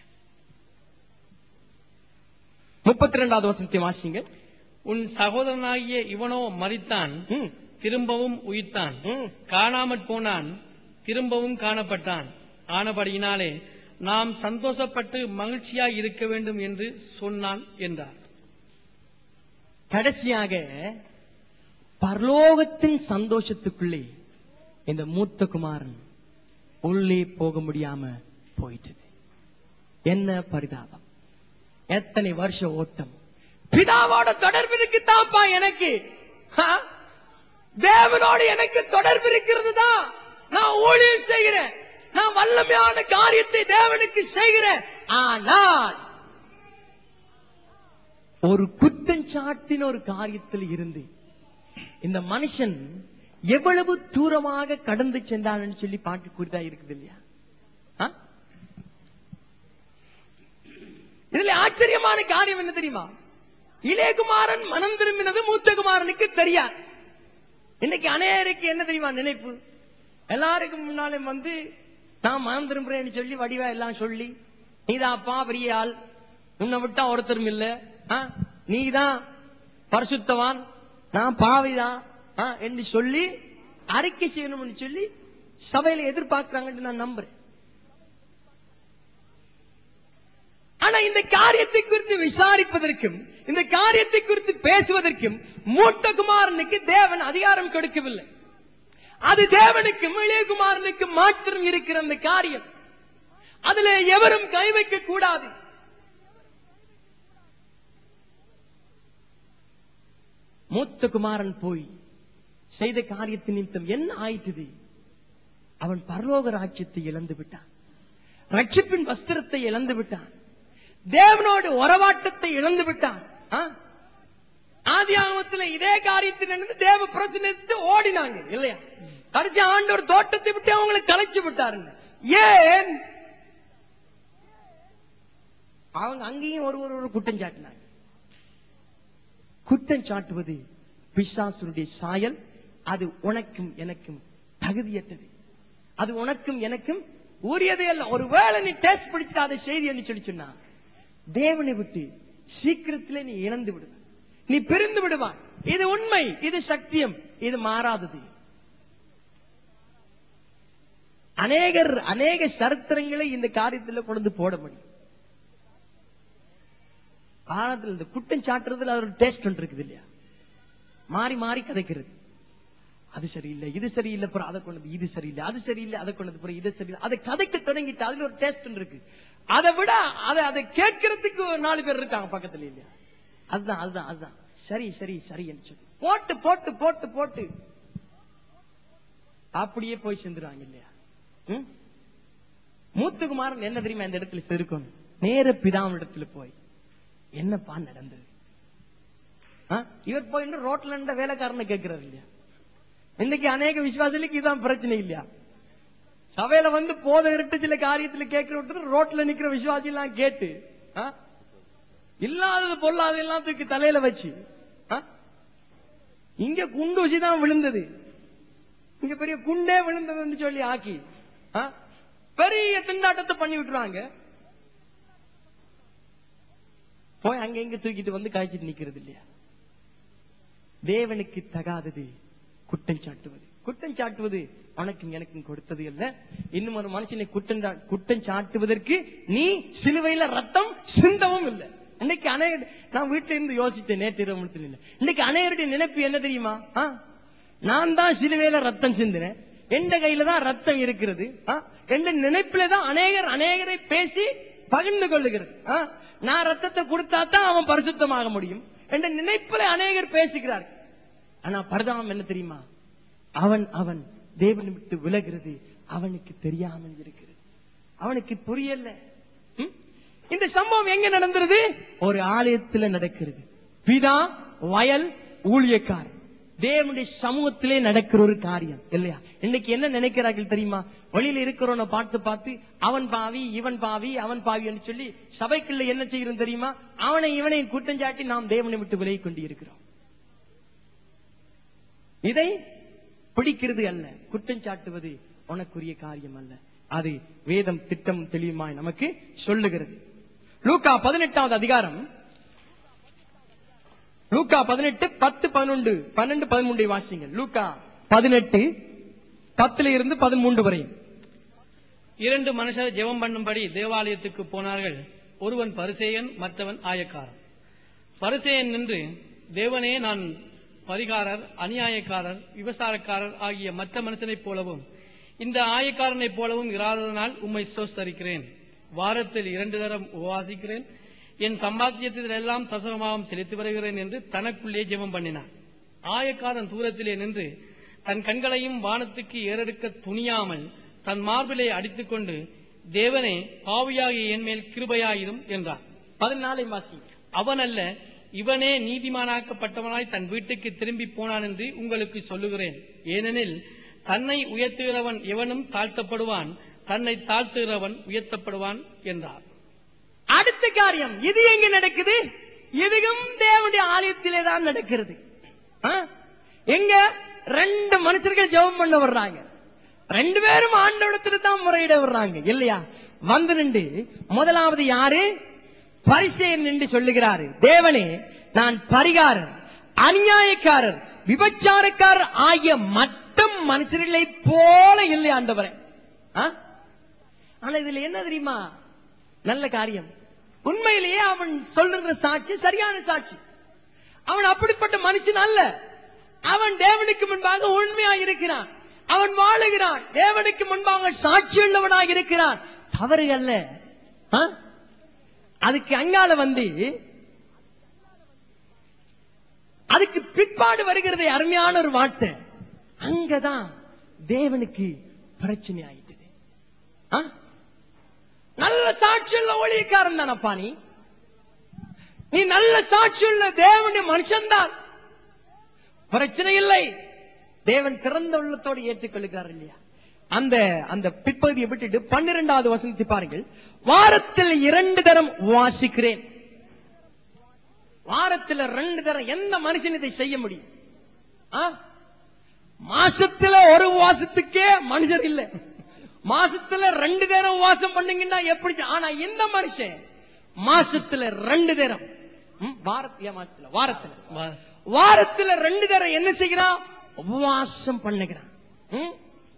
[SPEAKER 1] முப்பத்தி ரெண்டாவது வசனத்தை வாசிங்க
[SPEAKER 2] உன் சகோதரனாகிய இவனோ மரித்தான்
[SPEAKER 1] ம்,
[SPEAKER 2] திரும்பவும் உயிர்த்தான்
[SPEAKER 1] ம்.
[SPEAKER 2] காணாமற் போனான் திரும்பவும் காணப்பட்டான் ஆனபடியினாலே நாம் சந்தோஷப்பட்டு மகிழ்ச்சியாய் இருக்க வேண்டும் என்று சொன்னான் என்றார்
[SPEAKER 1] கடைசியாக பரலோகத்தின் சந்தோஷத்துக்குள்ளே இந்த மூத்த குமாரன் உள்ளே போக முடியாம போயிடுச்சு என்ன பரிதாபம் எத்தனை வருஷ ஓட்டம் பிதாவோட தொடர்பு இருக்கு தான்ப்பா எனக்கு ஆ? தேவனோடு எனக்கு தொடர்பு இருக்கிறது தான் நான் ஊழியம் செய்கிறேன் நான் வல்லமையான காரியத்தை தேவனுக்கு செய்கிறேன் ஆனால் ஒரு குற்றஞ்சாட்டின ஒரு காரியத்தில் இருந்து இந்த மனுஷன் எவ்வளவு தூரமாக கடந்து சென்றான்னு சொல்லி பாட்டு குறிதா இருக்குது இல்லையா ஆ? இதுல ஆச்சரியமான காரியம் என்ன தெரியுமா இளையகுமாரன் மனம் திரும்பினது மூத்த குமாரனுக்கு தெரியாது இன்னைக்கு அநேருக்கு என்ன தெரியுமா நினைப்பு எல்லாருக்கும் முன்னாலே வந்து நான் மனம் திரும்புறேன்னு சொல்லி வடிவா எல்லாம் சொல்லி நீதான்ப்பா பெரிய ஆள் உன்னை விட்டா ஒருத்தரும் இல்ல ஆ? நீதான் பரிசுத்தவான் நான் பாவிதான் ஆ, என்று சொல்லி அறிக்கை செய்யணும்னு சொல்லி சபையில எதிர்பார்க்கிறாங்கன்னு நான் நம்புறேன் ஆனா இந்த காரியத்தை குறித்து விசாரிப்பதற்கும் இந்த காரியத்தை குறித்து பேசுவதற்கும் மூத்தகுமாரனுக்கு தேவன் அதிகாரம் கொடுக்கவில்லை அது தேவனுக்கும் இளையகுமாரனுக்கும் மாற்றம் இருக்கிற அந்த காரியம் அதுல எவரும் கை வைக்க கூடாது மூத்த குமாரன் போய் செய்த காரியத்தின் நிமித்தம் என்ன ஆயிற்று அவன் பரலோக ராஜ்யத்தை இழந்து விட்டான் ரட்சிப்பின் வஸ்திரத்தை இழந்து விட்டான் தேவனோடு உறவாட்டத்தை இழந்து விட்டான் ஆ? ஆதி ஆகமத்துல இதே காரியத்தை நடந்து தேவ பிரச்சனை ஓடினாங்க இல்லையா கடைசி ஆண்டவர் தோட்டத்தை விட்டு அவங்களை கலைச்சு விட்டாருங்க ஏன் அவங்க அங்கேயும் ஒரு ஒரு ஒரு குற்றம் சாட்டினாங்க குற்றம் சாட்டுவது பிசாசுடைய சாயல் அது உனக்கும் எனக்கும் தகுதியற்றது அது உனக்கும் எனக்கும் உரியதே அல்ல ஒருவேளை நீ டேஸ்ட் பிடிச்சிட்டு அதை செய்தி என்று சொல்லி சொன்னா தேவனை விட்டு சீக்கிரத்திலே நீ இழந்து விடுவாய் நீ பிரிந்து விடுவாய் இது உண்மை இது சத்தியம் இது மாறாதது அநேகர் அநேக சரித்திரங்களை இந்த காரியத்தில் கொண்டு வந்து போட முடியும் ஆழத்தில் இந்த குற்றம் சாட்டுறதுல அது ஒரு டேஸ்ட் ஒன்று இருக்குது இல்லையா மாறி மாறி கதைக்கிறது அது சரியில்லை இது சரியில்லை அப்புறம் அதை கொண்டது இது சரியில்லை அது சரியில்லை அதை கொண்டது அப்புறம் இது சரியில்லை அதை கதைக்க தொடங்கிட்டு அதுல ஒரு டேஸ்ட் ஒன்று இருக்கு அதை விட அதை அதை கேட்கறதுக்கு ஒரு நாலு பேர் இருக்காங்க பக்கத்துல இல்லையா அதுதான் அதுதான் அதுதான் சரி சரி சரி என்று சொல்லி போட்டு போட்டு போட்டு போட்டு அப்படியே போய் சேர்ந்துருவாங்க இல்லையா ம்? மூத்துக்குமாரன் என்ன தெரியுமா இந்த இடத்துல இருக்கணும் நேர பிதாவின் இடத்துல போய் என்னப்பா நடந்தது ஆ? இவர் போய் இன்னும் ரோட்ல நின்ற வேலைக்காரனை கேட்கிறாரு இல்லையா இன்னைக்கு அநேக விசுவாசிகளுக்கு இதான் பிரச்சனை இல்லையா சபையில வந்து போத இருட்டு சில காரியத்துல கேட்கிற ரோட்ல நிக்கிற விசுவாசி எல்லாம் கேட்டு ஆ? இல்லாதது பொல்லாத எல்லாம் தூக்கி தலையில வச்சு ஆ? இங்க குண்டூசி தான் விழுந்தது இங்க பெரிய குண்டே விழுந்ததுன்னு சொல்லி ஆக்கி ஆ? பெரிய திண்டாட்டத்தை பண்ணி விட்டுருவாங்க போய் அங்க இங்க தூக்கிட்டு வந்து காய்ச்சிட்டு நிக்கிறது இல்லையா தேவனுக்கு தகாதது குற்றம் சாட்டுவது குற்றம் சாட்டுவது உனக்கும் எனக்கும் கொடுத்தது அல்ல இன்னும் ஒரு மனுஷனை குற்றம் சா- குற்றம் சாட்டுவதற்கு நீ சிலுவையில ரத்தம் சிந்தவும் இல்லை இன்னைக்கு அநேக நான் வீட்டுல இருந்து யோசித்தேன் நேற்று இரவு முழுத்துல இல்ல இன்னைக்கு அநேகருடைய நினைப்பு என்ன தெரியுமா ஆ? நான் தான் சிலுவையில ரத்தம் சிந்தினேன் எந்த கையில தான் ரத்தம் இருக்கிறது ஆ? என்ற நினைப்பில தான் அநேகர் அநேகரை பேசி பகிர்ந்து கொள்ளுகிறது ஆ? நான் ரத்தத்தை கொடுத்தா தான் அவன் பரிசுத்தமாக முடியும் என்ற நினைப்பில அநேகர் பேசுகிறார் ஆனா பரிதாபம் என்ன தெரியுமா அவன் அவன் தேவனை விட்டு விலகிறது அவனுக்கு தெரியாமல் இருக்கிறது அவனுக்கு புரியல ம்? இந்த சம்பவம் எங்க நடந்துருது ஒரு ஆலயத்துல நடக்கிறது பிதா வயல் ஊழியக்காரன் தேவனுடைய சமூகத்திலே நடக்கிற ஒரு காரியம் இல்லையா இன்னைக்கு என்ன நினைக்கிறார்கள் தெரியுமா வழியில இருக்கிறவனை பார்த்து பார்த்து அவன் பாவி இவன் பாவி அவன் பாவி என்று சொல்லி சபைக்குள்ள என்ன செய்கிறோம் தெரியுமா அவனை இவனை குற்றஞ்சாட்டி நாம் தேவனை விட்டு விலகி கொண்டு இருக்கிறோம் இதை பிடிக்கிறது அல்ல குற்றம் சாட்டுவது உனக்குரிய காரியம் அல்ல அது வேதம் திட்டம் தெளிவுமாய் நமக்கு சொல்லுகிறது லூக்கா பதினெட்டாவது அதிகாரம் லூக்கா பதினெட்டு பத்து பதினொன்று பன்னெண்டு பதிமூன்றை வாசிங்க லூக்கா பதினெட்டு பத்துல இருந்து பதிமூன்று வரையும்
[SPEAKER 2] இரண்டு மனுஷர் ஜெபம் பண்ணும்படி தேவாலயத்துக்கு போனார்கள் ஒருவன் பரிசேயன் மற்றவன் ஆயக்காரன் பரிசேயன் நின்று தேவனே நான் பரிகாரர் அநியாயக்காரர் விபசாரக்காரர் ஆகிய மற்ற மனுஷனைப் போலவும் இந்த ஆயக்காரனைப் போலவும் இராததனால் உம்மை சோஸ்தரிக்கிறேன் வாரத்தில் இரண்டு தரம் உபவாசிக்கிறேன் என் சம்பாத்தியத்தில் எல்லாம் தசமமாகவும் செலுத்தி வருகிறேன் என்று தனக்குள்ளே ஜெபம் பண்ணினான் ஆயக்காரன் தூரத்திலே நின்று தன் கண்களையும் வானத்துக்கு ஏறெடுக்க துணியாமல் தன் மார்பிலே அடித்துக்கொண்டு தேவனே பாவியாகிய என் மேல் கிருபையாயிரும் என்றார்
[SPEAKER 1] பதினாலை வாசிங்க
[SPEAKER 2] அவன் அல்ல இவனே நீதிமானாக்கப்பட்டவனாய் தன் வீட்டுக்கு திரும்பி போனான் என்று உங்களுக்கு சொல்லுகிறேன் ஏனெனில் தன்னை உயர்த்துகிறவன் எவனும் தாழ்த்தப்படுவான் தன்னை தாழ்த்துகிறவன் உயர்த்தப்படுவான் என்றார்
[SPEAKER 1] அடுத்த காரியம் இது எங்க நடக்குது இதுவும் தேவனுடைய ஆலயத்திலே தான் நடக்கிறது ஆ? எங்க ரெண்டு மனுஷர்கள் ஜெபம் பண்ண வர்றாங்க ரெண்டு பேரும் ஆண்டவனத்துல தான் முறையிட வர்றாங்க இல்லையா வந்து நின்று முதலாவது யாரு பரிசேயன் என்று சொல்லுகிறாரு தேவனே நான் பரிகாரர் அநியாயக்காரர் விபச்சாரக்காரர் ஆகிய மற்ற மனுஷர்களை போல இல்லை ஆண்டவரே ஆ? ஆனா இதுல என்ன தெரியுமா நல்ல காரியம் உண்மையிலேயே அவன் சொல்லுகிற சாட்சி சரியான சாட்சி அவன் அப்படிப்பட்ட மனுஷன் அல்ல அவன் தேவனுக்கு முன்பாக உண்மையா இருக்கிறான் அவன் வாழுகிறான் தேவனுக்கு முன்பாக சாட்சி உள்ளவனாக இருக்கிறான் தவறு அல்ல ஆ? அதுக்கு அங்கால வந்து அதுக்கு பிற்பாடு வருகிறதே அருமையான ஒரு வார்த்தை அங்கதான் தேவனுக்கு பிரச்சனை ஆயிட்டது ஆ? நல்ல சாட்சியுள்ள ஊழியக்காரன் தானப்பா நீ நீ நல்ல சாட்சியுள்ள தேவனுடைய மனுஷன்தான் பிரச்சனை இல்லை தேவன் திறந்த உள்ளத்தோடு ஏற்றுக்கொள்கிறார் இல்லையா அந்த அந்த பிற்பகுதியை விட்டுட்டு பன்னிரெண்டாவது வசனத்தை பாருங்கள் வாரத்தில் இரண்டு தரம் வாசிக்கிறேன் வாரத்தில் ரெண்டு தரம் எந்த மனுஷன் இதை செய்ய முடியும் ஆ? மாசத்துல ஒரு வாசத்துக்கே மனுஷர் இல்ல மாசத்துல ரெண்டு நேரம் வாசம் பண்ணீங்கன்னா எப்படி ஆனா இந்த மனுஷன் மாசத்துல ரெண்டு நேரம் ம், வாரத்திய மாசத்துல வாரத்துல
[SPEAKER 2] வா-
[SPEAKER 1] வாரத்துல ரெண்டு தரம் என்ன செய்கிறான் உபவாசம் பண்ணுகிறான் ம்?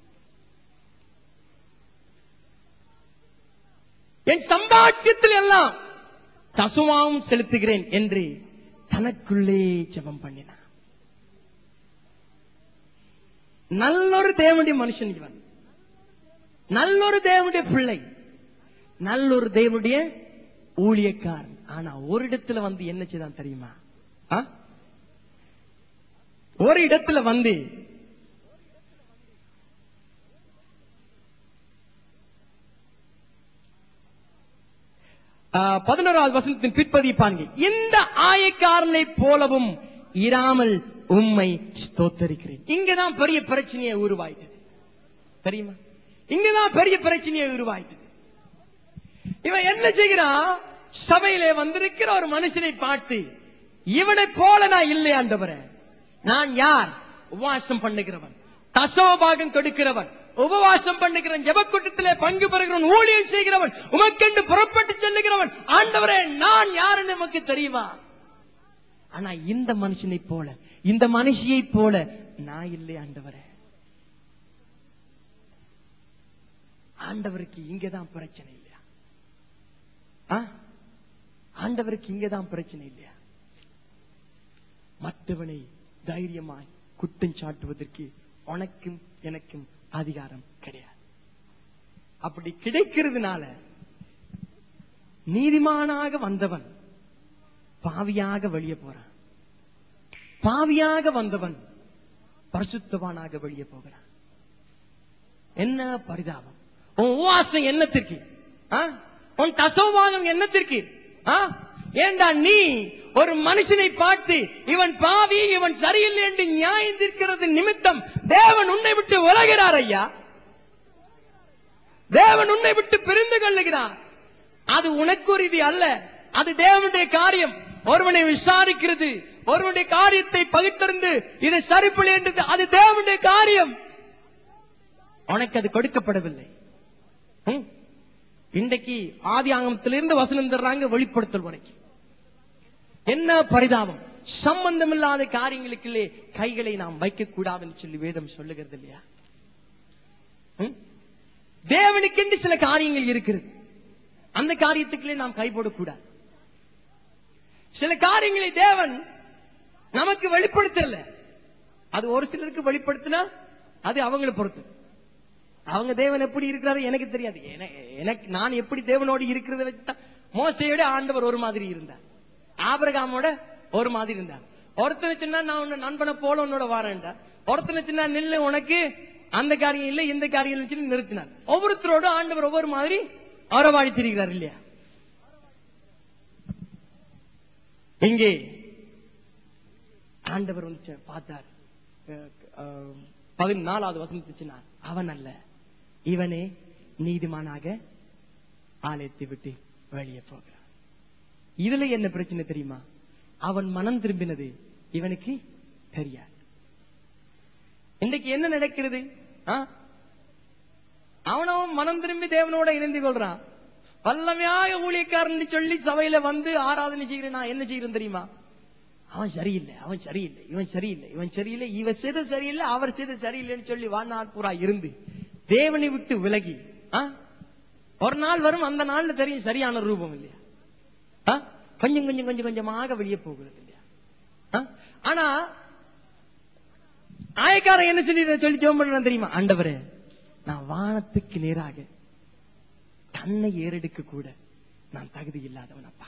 [SPEAKER 1] என் சம்பாத்தியத்தில் எல்லாம் தசுவாவும் செலுத்துகிறேன் என்று தனக்குள்ளே ஜெபம் பண்ணினான் நல்லொரு தேவனுடைய மனுஷன் இவன் நல்லொரு தேவனுடைய பிள்ளை நல்லொரு தேவனுடைய ஊழியக்காரன் ஆனா ஒரு இடத்துல வந்து என்ன செய்தான் தெரியுமா ஆ? ஒரு இடத்துல வந்து ஆ, பதினோராவது வசனத்தின் பிற்பதியை பாருங்க இந்த ஆயக்காரனை போலவும் இராமல் உம்மை ஸ்தோத்தரிக்கிறேன் இங்கதான் பெரிய பிரச்சனையை உருவாயிட்டது தெரியுமா இங்கதான் பெரிய பிரச்சனையை உருவாயிட்டது இவன் என்ன செய்கிறான் சபையிலே வந்திருக்கிற ஒரு மனுஷனை பார்த்து இவனை போல நான் இல்லை ஆண்டவரே நான் யார் உபவாசம் பண்ணுகிறவன் தசோபாகம் கொடுக்கிறவன் உபவாசம் பண்ணுகிறவன் ஜெபக்கூட்டத்திலே பங்கு பெறுகிறவன் ஊழியம் செய்கிறவன் உமக்கென்று புறப்பட்டு செல்லுகிறவன் ஆண்டவரே நான் யாருன்னு நமக்கு தெரியுமா ஆனா இந்த மனுஷனை போல இந்த மனுஷியை போல நான் இல்லை ஆண்டவரே ஆண்டவருக்கு இங்கதான் பிரச்சனை இல்லையா ஆ? ஆண்டவருக்கு இங்கதான் பிரச்சனை இல்லையா மற்றவனை தைரியமாய் குற்றம் சாட்டுவதற்கு உனக்கும் எனக்கும் அதிகாரம் கிடையாது அப்படி கிடைக்கிறதுனால நீதிமானாக வந்தவன் பாவியாக வெளியே போறான் பாவியாக வந்தவன் பரிசுத்தவானாக வெளியே போகிறான் என்ன பரிதாபம் உன் உவாசம் என்னத்திற்கு ஆ? உன் தசோபாகம் என்னத்திற்கு ஆ? ஏண்டா நீ ஒரு மனுஷனை பார்த்து இவன் பாவி இவன் சரியில்லை என்று நியாயம் தீர்க்கிறது நிமித்தம் தேவன் உன்னை விட்டு விலகிறார் ஐயா தேவன் உன்னை விட்டு பிரிந்து கொள்ளுகிறார் அது உனக்குரியது அல்ல அது தேவனுடைய காரியம் ஒருவனை விசாரிக்கிறது ஒருவனுடைய காரியத்தை பகுத்தறிந்து இது சரிப்பில்லை என்றது அது தேவனுடைய காரியம் உனக்கு அது கொடுக்கப்படவில்லை ம்? இன்றைக்கு ஆதி ஆங்கமத்திலிருந்து வசனம் தர்றாங்க வெளிப்படுத்தல் உனக்கு என்ன பரிதாபம் சம்பந்தமில்லாத காரியங்களுக்குள்ளே கைகளை நாம் வைக்க கூடாதுன்னு சொல்லி வேதம் சொல்லுகிறது இல்லையா ம்? தேவனுக்கென்று சில காரியங்கள் இருக்கிறது அந்த காரியத்துக்குள்ளே நாம் கை போடக்கூடாது சில காரியங்களை தேவன் நமக்கு வெளிப்படுத்தல அது ஒரு சிலருக்கு வெளிப்படுத்தினா அது அவங்களை பொறுத்து அவங்க தேவன் எப்படி இருக்கிறாரு எனக்கு தெரியாது என- எனக்கு நான் எப்படி தேவனோடு இருக்கிறத வச்சுதான் மோசையோட ஆண்டவர் ஒரு மாதிரி இருந்தார் ஆபிரகாமோட ஒரு மாதிரி இருந்தார் ஒருத்தனை சொன்னா நான் உன்னை நண்பனை போல உன்னோட வாரேன்டார் ஒருத்தனை சொன்னா நில்லு உனக்கு அந்த காரியம் இல்லை இந்த காரியம் இல்லைன்னு சொல்லி நிறுத்தினார் ஒவ்வொருத்தரோட ஆண்டவர் ஒவ்வொரு மாதிரி அரவாழித்திருக்கிறார் இல்லையா இங்கே ஆண்டவர் வந்து சொ- பார்த்தார் அஹ், அஹ், பதினாலாவது வசனத்தை சொன்னார் அவன் அல்ல இவனே நீதிமானாக ஆலயத்தை விட்டு வெளியே போகிறான் இதுல என்ன பிரச்சனை தெரியுமா அவன் மனம் திரும்பினது இவனுக்கு தெரியாது இன்றைக்கு என்ன நடக்கிறது ஆ? அவனவன் மனம் திரும்பி தேவனோட இணைந்து கொள்றான் வல்லமையாக ஊழியக்காரன் சொல்லி சபையில வந்து ஆராதனை செய்கிறேன் நான் என்ன செய்கிறேன் தெரியுமா அவன் சரியில்லை அவன் சரியில்லை இவன் சரியில்லை இவன் சரியில்லை இவன் செய்த சரியில்லை அவர் செய்த சரியில்லைன்னு சொல்லி வாழ்நாள் பூரா இருந்து தேவனை விட்டு விலகி ஆ? ஒரு நாள் வரும் அந்த நாள்ல தெரியும் சரியான ரூபம் இல்லையா ஆ? கொஞ்சம் கொஞ்சம் கொஞ்சம் கொஞ்சமாக வெளியே போகிறது இல்லையா ஆ? ஆனா ஆயக்காரன் என்ன சொல்லி சொல்லி ஜெபம் பண்றான் தெரியுமா ஆண்டவரே நான் வானத்துக்கு நேராக தன்னை ஏறெடுக்க கூட நான் தகுதி இல்லாதவன் அப்பா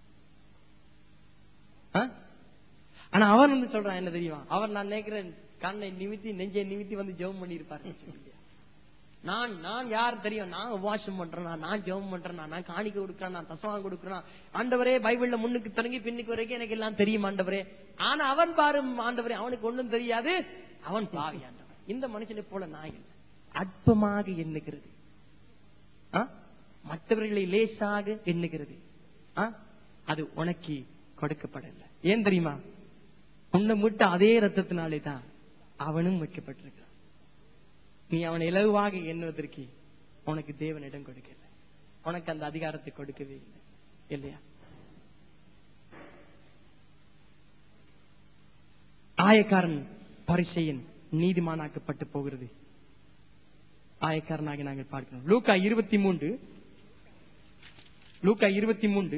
[SPEAKER 1] ஆ? ஆனா அவன் வந்து சொல்றான் என்ன தெரியுமா அவன் நான் நினைக்கிறேன் கண்ணை நிமித்தி நெஞ்சை நிமித்தி வந்து ஜெபம் பண்ணியிருப்பாரு நான் நான் யார் தெரியும் நான் உபவாசம் பண்றேன் நான் ஜெபம் பண்றேன் நான் காணிக்க கொடுக்கறேன் நான் தசவாங்க கொடுக்கறேன் ஆண்டவரே பைபிள்ல முன்னுக்கு தொடங்கி பின்னுக்கு வரைக்கும் எனக்கு எல்லாம் தெரியும் ஆண்டவரே ஆனா அவன் பாரு ஆண்டவரே அவனுக்கு ஒண்ணும் தெரியாது அவன் பாவி ஆண்டவர் இந்த மனுஷனை போல நான் இல்லை அற்பமாக எண்ணுகிறது ஆ? மற்றவர்களை லேசாக எண்ணுகிறது ஆ? அது உனக்கு கொடுக்கப்படல ஏன் தெரியுமா உன்னை மீட்ட அதே ரத்தத்தினாலே தான் அவனும் மீட்கப்பட்டிருக்கிறான் நீ அவனை இலகுவாக எண்ணுவதற்கு உனக்கு தேவன் இடம் கொடுக்கல உனக்கு அந்த அதிகாரத்தை கொடுக்கவே இல்லை இல்லையா ஆயக்காரன் பரிசையன் நீதிமானாக்கப்பட்டு போகிறது ஆயக்காரனாக நாங்கள் பார்க்கிறோம் லூக்கா இருபத்தி மூன்று லூக்கா இருபத்தி மூன்று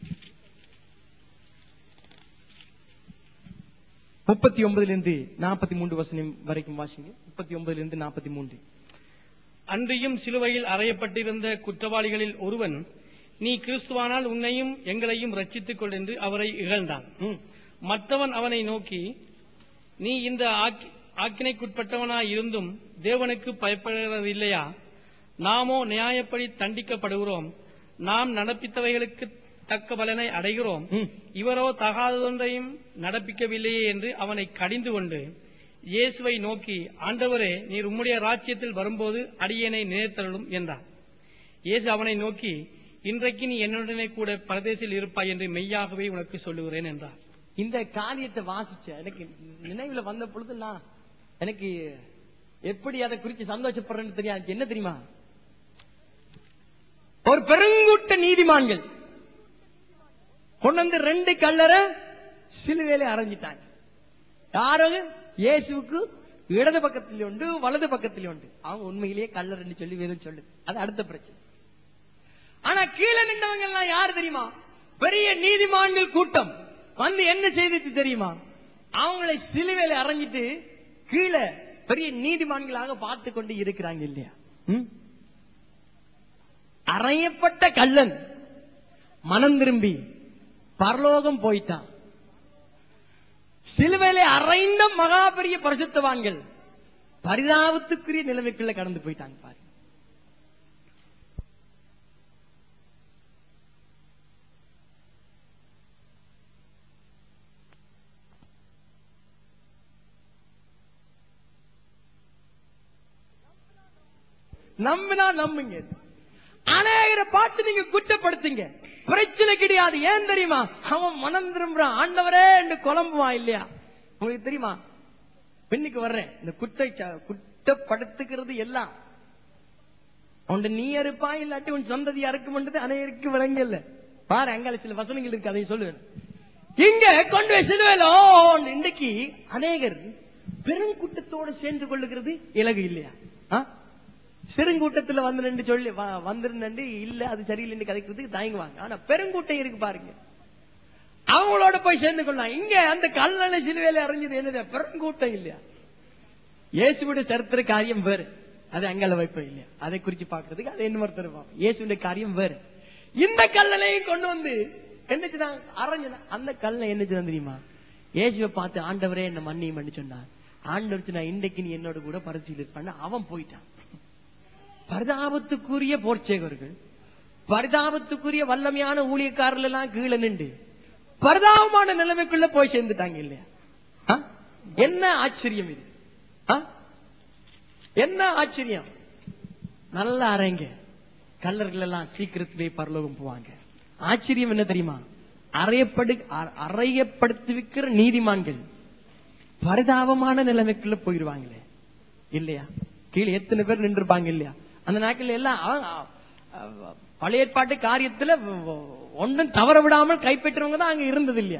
[SPEAKER 1] முப்பத்தி ஒன்பதுல இருந்து நாற்பத்தி மூன்று வசனம் வரைக்கும் வாசிங்க முப்பத்தி ஒன்பதுல இருந்து நாற்பத்தி மூன்று
[SPEAKER 2] அன்றியும் சிலுவையில் அறையப்பட்டிருந்த குற்றவாளிகளில் ஒருவன் நீ கிறிஸ்துவானால் உன்னையும் எங்களையும் ரட்சித்துக் கொள் என்று அவரை இகழ்ந்தான்
[SPEAKER 1] ம்.
[SPEAKER 2] மற்றவன் அவனை நோக்கி நீ இந்த ஆக்கி- ஆக்கினைக்குட்பட்டவனாய் இருந்தும் தேவனுக்கு பயப்படுகிறது இல்லையா நாமோ நியாயப்படி தண்டிக்கப்படுகிறோம் நாம் நடப்பித்தவைகளுக்கு தக்க பலனை அடைகிறோம்
[SPEAKER 1] ம்.
[SPEAKER 2] இவரோ தகாததொன்றையும் நடப்பிக்கவில்லையே என்று அவனை கடிந்து கொண்டு இயேசுவை நோக்கி ஆண்டவரே நீர் உம்முடைய ராஜ்யத்தில் வரும்போது அடியேனை நினைத்தருளும் என்றார் இயேசு அவனை நோக்கி இன்றைக்கு நீ என்னுடனே கூட பரதேசில் இருப்பாய் என்று மெய்யாகவே உனக்கு சொல்லுகிறேன் என்றார்
[SPEAKER 1] இந்த காரியத்தை வாசிச்ச எனக்கு நினைவுல வந்த பொழுது நான் எனக்கு எப்படி அதை குறிச்சு சந்தோஷப்படுறேன்னு தெரியாது என்ன தெரியுமா ஒரு பெருங்கூட்ட நீதிமான்கள் கொண்டு வந்து ரெண்டு கல்லரை சிலுவையில அரைஞ்சிட்டாங்க யாரும் இயேசுவுக்கு இடது பக்கத்தில் உண்டு வலது பக்கத்தில் உண்டு அவங்க உண்மையிலேயே கல்லர்ன்னு சொல்லி வேணும் சொல்லுது அது அடுத்த பிரச்சனை ஆனா கீழே நின்றவங்க எல்லாம் யாரு தெரியுமா பெரிய நீதிமான்கள் கூட்டம் வந்து என்ன செய்திட்டு தெரியுமா அவங்களை சிலுவையில அரைஞ்சிட்டு கீழே பெரிய நீதிமான்களாக பார்த்து கொண்டு இருக்கிறாங்க இல்லையா ம்? அறையப்பட்ட கள்ளன் மனம் திரும்பி பரலோகம் போயிட்டான் சிலுவையிலே அறைந்த மகா பெரிய பரிசுத்தவான்கள் பரிதாபத்துக்குரிய நிலைமைக்குள்ள கடந்து போயிட்டாங்க பாரு நம்பினா நம்புங்க அநேகரை பார்த்து நீங்க குற்றப்படுத்துங்க பிரச்சனை கிடையாது ஏன் தெரியுமா அவன் மனம் திரும்புறான் ஆண்டவரே என்று குழம்புவான் இல்லையா உங்களுக்கு தெரியுமா பெண்ணுக்கு வர்றேன் இந்த குற்றை குற்றப்படுத்துகிறது எல்லாம் உன்ட நீ இருப்பாய் இல்லாட்டி உன் சந்ததியா இருக்கும்ன்றது அனைவருக்கு விளங்கல பாரு அங்கால சில வசனங்கள் இருக்கு அதை சொல்லுவேன் இங்க கொண்டு போய் சிலுவையில இன்றைக்கு அநேகர் பெருங்கூட்டத்தோடு சேர்ந்து கொள்ளுகிறது இலகு இல்லையா ஆ? சிறுங்கூட்டத்துல வந்து நின்று சொல்லி வ- வந்துருன்னு இல்ல அது சரியில்லைன்னு கதைக்கிறதுக்கு தயங்குவாங்க ஆனா பெருங்கூட்டம் இருக்கு பாருங்க அவங்களோட போய் சேர்ந்து கொள்ளலாம் இங்க அந்த கல்லணை சிலுவையில அறிஞ்சது என்னது பெருங்கூட்டம் இல்லையா இயேசுடைய சரித்திர காரியம் வேறு அது அங்கல வைப்போம் இல்லையா அதை குறிச்சு பாக்குறதுக்கு அதை இன்னொருத்தர் பார்ப்போம் இயேசுடைய காரியம் வேறு இந்த கல்லணையும் கொண்டு வந்து என்னச்சுதான் அரைஞ்சனா அந்த கல்லை என்னச்சுதான் தெரியுமா இயேசுவை பார்த்து ஆண்டவரே என்ன மன்னியும் சொன்னார் ஆண்டவர் சொன்னா இன்றைக்கு நீ என்னோட கூட பரிசீலனை இருப்பான்னு அவன் போயிட்டான் பரிதாபத்துக்குரிய போர்ச்சேகர்கள் பரிதாபத்துக்குரிய வல்லமையான ஊழியக்காரர்கள் எல்லாம் கீழே நின்று பரிதாபமான நிலைமைக்குள்ள போய் சேர்ந்துட்டாங்க இல்லையா ஆ? என்ன ஆச்சரியம் இது ஆ? என்ன ஆச்சரியம் நல்ல அறைங்க கல்லர்கள் எல்லாம் சீக்கிரத்திலே பரலோகம் போவாங்க ஆச்சரியம் என்ன தெரியுமா அறையப்படு அ- அறையப்படுத்துவிக்கிற நீதிமான்கள் பரிதாபமான நிலைமைக்குள்ள போயிருவாங்களே இல்லையா கீழே எத்தனை பேர் நின்றுப்பாங்க இல்லையா அந்த நாட்கள் எல்லாம் அவன் அ- அ- பழைய ஏற்பாட்டு காரியத்துல வ- வ- ஒன்றும் தவற விடாமல் கைப்பற்றவங்க தான் அங்க இருந்தது இல்லையா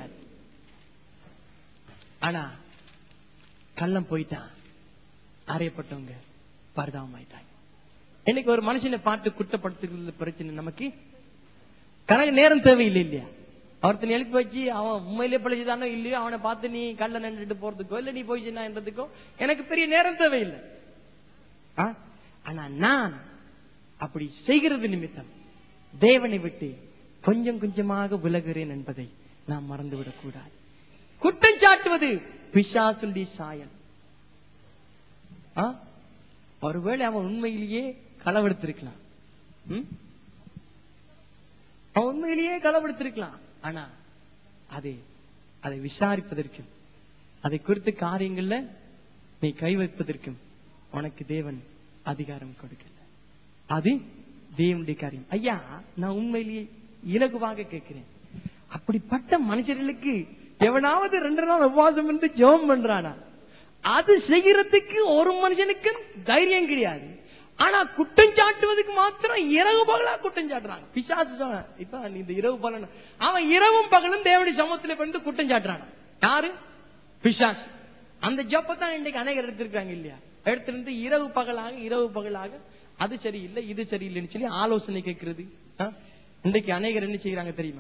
[SPEAKER 1] ஆனா கள்ளம் போயிட்டான் அறையப்பட்டவங்க பரிதாபம் ஆயிட்டாங்க இன்னைக்கு ஒரு மனுஷனை பார்த்து குற்றப்படுத்துகிறது பிரச்சனை நமக்கு கணக்கு நேரம் தேவையில்லை இல்லையா ஒருத்தனை எழுப்பி வச்சு அவன் உண்மையிலே பிழைச்சுதானோ இல்லையோ அவனை பார்த்து நீ கல்ல நின்றுட்டு போறதுக்கோ இல்ல நீ போய் என்றதுக்கோ எனக்கு பெரிய நேரம் தேவையில்லை ஆ? ஆனா நான் அப்படி செய்கிறது நிமித்தம் தேவனை விட்டு கொஞ்சம் கொஞ்சமாக விலகுறேன் என்பதை நாம் மறந்துவிடக் கூடாது குற்றம் சாட்டுவது பிசாசுண்டி சாயல் ஆ? ஒருவேளை அவன் உண்மையிலேயே களவெடுத்திருக்கலாம் ம்? அவன் உண்மையிலேயே களவெடுத்திருக்கலாம் ஆனா அதை அதை விசாரிப்பதற்கும் அதை குறித்த காரியங்கள்ல நீ கை வைப்பதற்கும் உனக்கு தேவன் அதிகாரம் கொடுக்கல அது தேவனுடைய காரியம் ஐயா நான் உண்மையிலேயே இலகுவாக கேட்கிறேன் அப்படிப்பட்ட மனுஷர்களுக்கு எவனாவது ரெண்டு நாள் உபவாசம் இருந்து ஜெபம் பண்றானா அது செய்யறதுக்கு ஒரு மனுஷனுக்கு தைரியம் கிடையாது ஆனா குற்றம் சாட்டுவதுக்கு மாத்திரம் இரவு பகலா குற்றம் சாட்டுறாங்க பிசாசு சொன்ன இப்ப நீ இந்த இரவு பகல் அவன் இரவும் பகலும் தேவனுடைய சமூகத்துல வந்து குற்றம் சாட்டுறான் யாரு பிசாசு அந்த ஜப்பத்தான் இன்னைக்கு அநேகர் எடுத்திருக்காங்க இல்லையா எடுத்திருந்து இரவு பகலாக இரவு பகலாக அது சரியில்லை இது சரியில்லைன்னு சொல்லி ஆலோசனை கேட்கிறது ஆ? இன்றைக்கு அநேகர் என்ன செய்யறாங்க தெரியுமா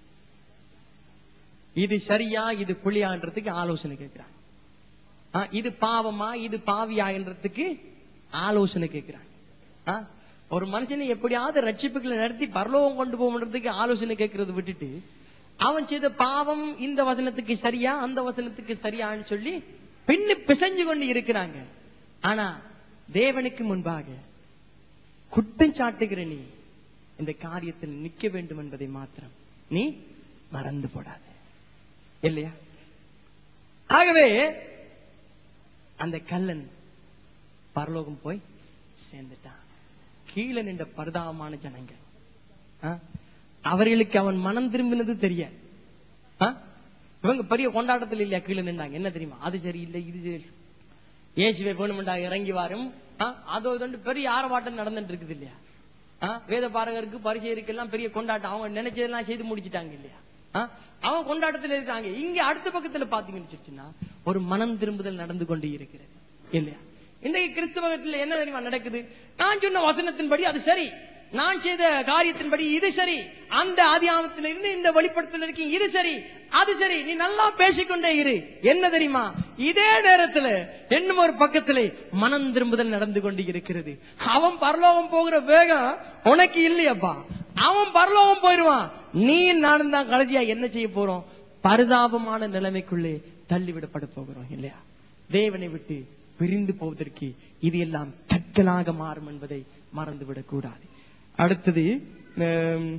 [SPEAKER 1] இது சரியா இது புள்ளியான்றதுக்கு ஆலோசனை கேட்கிறாங்க ஆ, இது பாவமா இது பாவியான்றதுக்கு ஆலோசனை கேட்கிறாங்க ஆ, ஒரு மனுஷனை எப்படியாவது ரட்சிப்புகளை நடத்தி பரலோகம் கொண்டு போகன்றதுக்கு ஆலோசனை கேட்கறது விட்டுட்டு அவன் செய்த பாவம் இந்த வசனத்துக்கு சரியா அந்த வசனத்துக்கு சரியான்னு சொல்லி பின்னு பிசைஞ்சு கொண்டு இருக்கிறாங்க ஆனா தேவனுக்கு முன்பாக குற்றம் சாட்டுகிற நீ இந்த காரியத்தில் நிக்க வேண்டும் என்பதை மாத்திரம் நீ மறந்து போடாத இல்லையா ஆகவே அந்த கல்லன் பரலோகம் போய் சேர்ந்துட்டான் கீழே நின்ற பரிதாபமான ஜனங்கள் ஆ? அவர்களுக்கு அவன் மனம் திரும்பினது தெரியாது ஆ? இவங்க பெரிய கொண்டாட்டத்தில் இல்லையா கீழே நின்றாங்க என்ன தெரியுமா அது சரியில்லை இது சரி இயேசுவை வேணுமெண்டா இறங்கி வாரும் ஆ? அதோ இதோண்டு பெரிய ஆரவாட்டம் நடந்துட்டு இருக்குது இல்லையா ஆ? வேத பாரகருக்கு பரிசெயருக்கு எல்லாம் பெரிய கொண்டாட்டம் அவங்க நினைச்சதெல்லாம் செய்து முடிச்சிட்டாங்க இல்லையா ஆ? அவங்க கொண்டாட்டத்தில் இருக்காங்க இங்க அடுத்த பக்கத்துல பாத்தீங்கன்னு வச்சுச்சுன்னா ஒரு மனம் திரும்புதல் நடந்து கொண்டு இருக்கிறது இல்லையா இன்றைக்கு கிறிஸ்தவத்தில் என்ன தெரியுமா நடக்குது நான் சொன்ன வசனத்தின்படி அது சரி நான் செய்த காரியத்தின்படி இது சரி அந்த ஆதியாமத்தில் இருந்து இந்த வெளிப்படுத்தல் இருக்கீங்க இது சரி அது சரி நீ நல்லா பேசிக்கொண்டே இரு என்ன தெரியுமா இதே நேரத்துல என்னும் ஒரு பக்கத்திலே மனம் திரும்புதல் நடந்து கொண்டு இருக்கிறது அவன் பரலோகம் போகிற வேகம் உனக்கு இல்லையப்பா அவன் பரலோகம் போயிருவான் நீ நானும் தான் கடைசியா என்ன செய்ய போறோம் பரிதாபமான நிலைமைக்குள்ளே தள்ளிவிடப்பட போகிறோம் இல்லையா தேவனை விட்டு பிரிந்து போவதற்கு இது எல்லாம் கற்களாக மாறும் என்பதை மறந்துவிடக் கூடாது அடுத்தது ஆம்,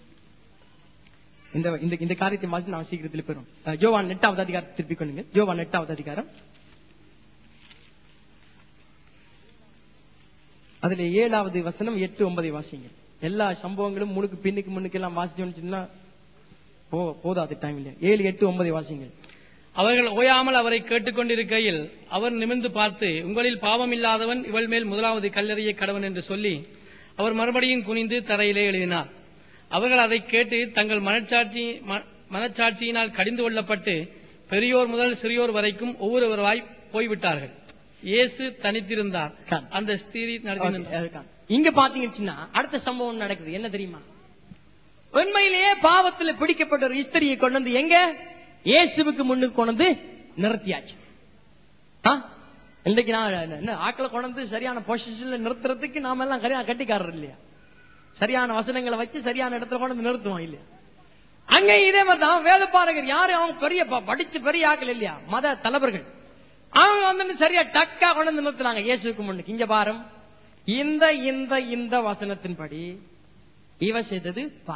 [SPEAKER 1] இந்த இந்த இந்த காரியத்தை மாதிரி நான் சீக்கிரத்தில் பெறும் அஹ், யோவான் எட்டாவது அதிகாரம் திருப்பிக் கொள்ளுங்க யோவான் எட்டாவது அதிகாரம் அதுல ஏழாவது வசனம் எட்டு ஒன்பதை வாசிங்க எல்லா சம்பவங்களும் முன்னுக்கு பின்னுக்கு முன்னுக்கு எல்லாம் வாசிச்சோம்னு போ போதாது டைம் இல்ல ஏழு எட்டு ஒன்பதை வாசிங்க
[SPEAKER 2] அவர்கள் ஓயாமல் அவரை கேட்டுக்கொண்டிருக்கையில் அவர் நிமிர்ந்து பார்த்து உங்களில் பாவம் இல்லாதவன் இவள் மேல் முதலாவது கல்லறிய கடவன் என்று சொல்லி அவர் மறுபடியும் குனிந்து தரையிலே எழுதினார் அவர்கள் அதை கேட்டு தங்கள் மனச்சாட்சி ம- மனச்சாட்சியினால் கடிந்து கொள்ளப்பட்டு பெரியோர் முதல் சிறியோர் வரைக்கும் ஒவ்வொருவராய் போய்விட்டார்கள் இயேசு தனித்திருந்தார்
[SPEAKER 1] காண்.
[SPEAKER 2] அந்த ஸ்திரீ நடத்தி
[SPEAKER 1] Okay,
[SPEAKER 2] நின்றார்.
[SPEAKER 1] அதுதான். இங்க பாத்தீங்கன்னா அடுத்த சம்பவம் நடக்குது என்ன தெரியுமா உண்மையிலேயே பாவத்துல பிடிக்கப்பட்ட ஒரு இஸ்திரியை கொண்டு வந்து எங்க இயேசுவுக்கு முன்னுக்கு கொண்டு வந்து நிறுத்தியாச்சு ஆ? இன்னைக்கு நான் என்ன ஆக்களை கொண்டு வந்து சரியான பொசிஷன்ல நிறுத்துறதுக்கு நாம எல்லாம் சரியான கட்டிக்காரர் இல்லையா சரியான வசனங்களை வச்சு சரியான இடத்துல கொண்டு வந்து நிறுத்துவோம் இல்லையா அங்க இதே மாதிரி தான் வேத பாரகர் யாரு அவங்க பெரிய ப- படிச்சு பெரிய ஆக்கள் இல்லையா மத தலைவர்கள் அவங்க வந்து சரியா டக்கா கொண்டு வந்து நிறுத்துறாங்க இயேசுக்கு முன்னுக்கு இங்க பாரும் இந்த இந்த இந்த வசனத்தின்படி இவ செய்தது பா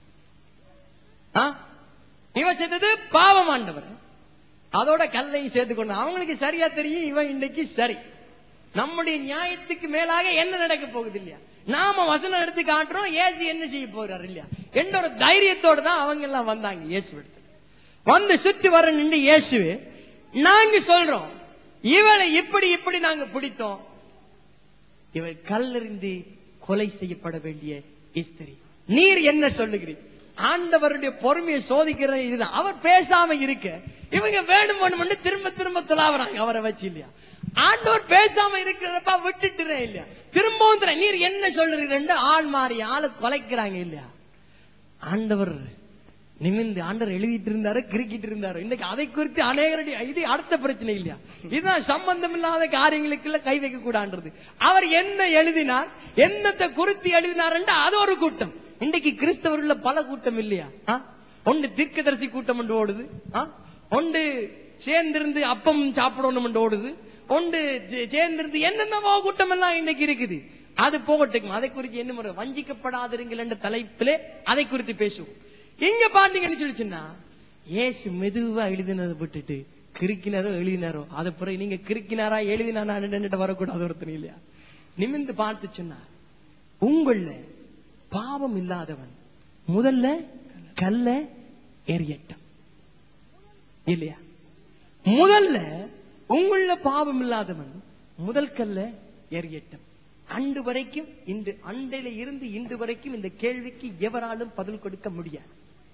[SPEAKER 1] ஆ? இவ செய்தது பாவம் ஆண்டவர் அதோட கல்லையும் சேர்த்து கொண்டு அவங்களுக்கு சரியா தெரியும் இவன் இன்னைக்கு சரி நம்முடைய நியாயத்துக்கு மேலாக என்ன நடக்க போகுது இல்லையா நாம வசனம் எடுத்து காட்டுறோம் ஏசு என்ன செய்ய போறாரு இல்லையா என்ற ஒரு தைரியத்தோட தான் அவங்க எல்லாம் வந்தாங்க இயேசு எடுத்து வந்து சுத்தி வர நின்று இயேசு நாங்க சொல்றோம் இவளை இப்படி இப்படி நாங்க பிடித்தோம் இவள் கல்லறிந்து கொலை செய்யப்பட வேண்டிய இஸ்திரி நீர் என்ன சொல்லுகிறீர் ஆண்டவருடைய பொறுமையை சோதிக்கிற இதுதான் அவர் பேசாம இருக்க இவங்க வேணும் வேணும்னு திரும்ப திரும்ப துலாவுறாங்க அவரை வச்சு இல்லையா ஆண்டவர் பேசாம இருக்கிறப்ப விட்டுட்டுறேன் இல்லையா திரும்பவும் தரேன். நீர் என்ன சொல்லுறீங்க ஆள் மாறி ஆளு கொலைக்கிறாங்க இல்லையா ஆண்டவர் நிமிந்து ஆண்டவர் எழுதிட்டு இருந்தாரு கிறுக்கிட்டு இருந்தாரு இன்னைக்கு அதை குறித்து அநேகருடைய இது அடுத்த பிரச்சனை இல்லையா இதுதான் சம்பந்தம் இல்லாத காரியங்களுக்குள்ள கை வைக்க கூடாது அவர் என்ன எழுதினார் என்னத்தை குறித்து எழுதினார் அது ஒரு கூட்டம் இன்னைக்கு கிறிஸ்தவர்கள பல கூட்டம் இல்லையா ஆ? ஒன்று தீர்க்கதரிசி கூட்டம் என்று ஓடுது ஆ? ஒன்று சேர்ந்திருந்து அப்பம் சாப்பிடணும் என்று ஓடுது ஒன்று சே- சேர்ந்திருந்து என்னென்னவோ கூட்டம் எல்லாம் இன்னைக்கு இருக்குது அது போகட்டும் அதை குறித்து என்ன முறை வஞ்சிக்கப்படாதிருங்கள் என்ற தலைப்பிலே அதை குறித்து பேசுவோம் இங்க பாத்தீங்கன்னு சொல்லிச்சுன்னா ஏசு மெதுவா எழுதினதை விட்டுட்டு கிறுக்கினாரோ எழுதினாரோ அதை பிறகு நீங்க கிறுக்கினாரா எழுதினாரா நின்னுட்டு வரக்கூடாது ஒருத்தர் இல்லையா நிமிந்து பார்த்து சொன்னார் உங்கள பாவம் இல்லாதவன் முதல்ல கல்ல எரியட்டும் இல்லையா முதல்ல உங்கள பாவம் இல்லாதவன் முதல் கல்ல எரியட்டும் அன்று வரைக்கும் இன்று அண்டையில இருந்து இன்று வரைக்கும் இந்த கேள்விக்கு எவராலும் பதில் கொடுக்க முடியாது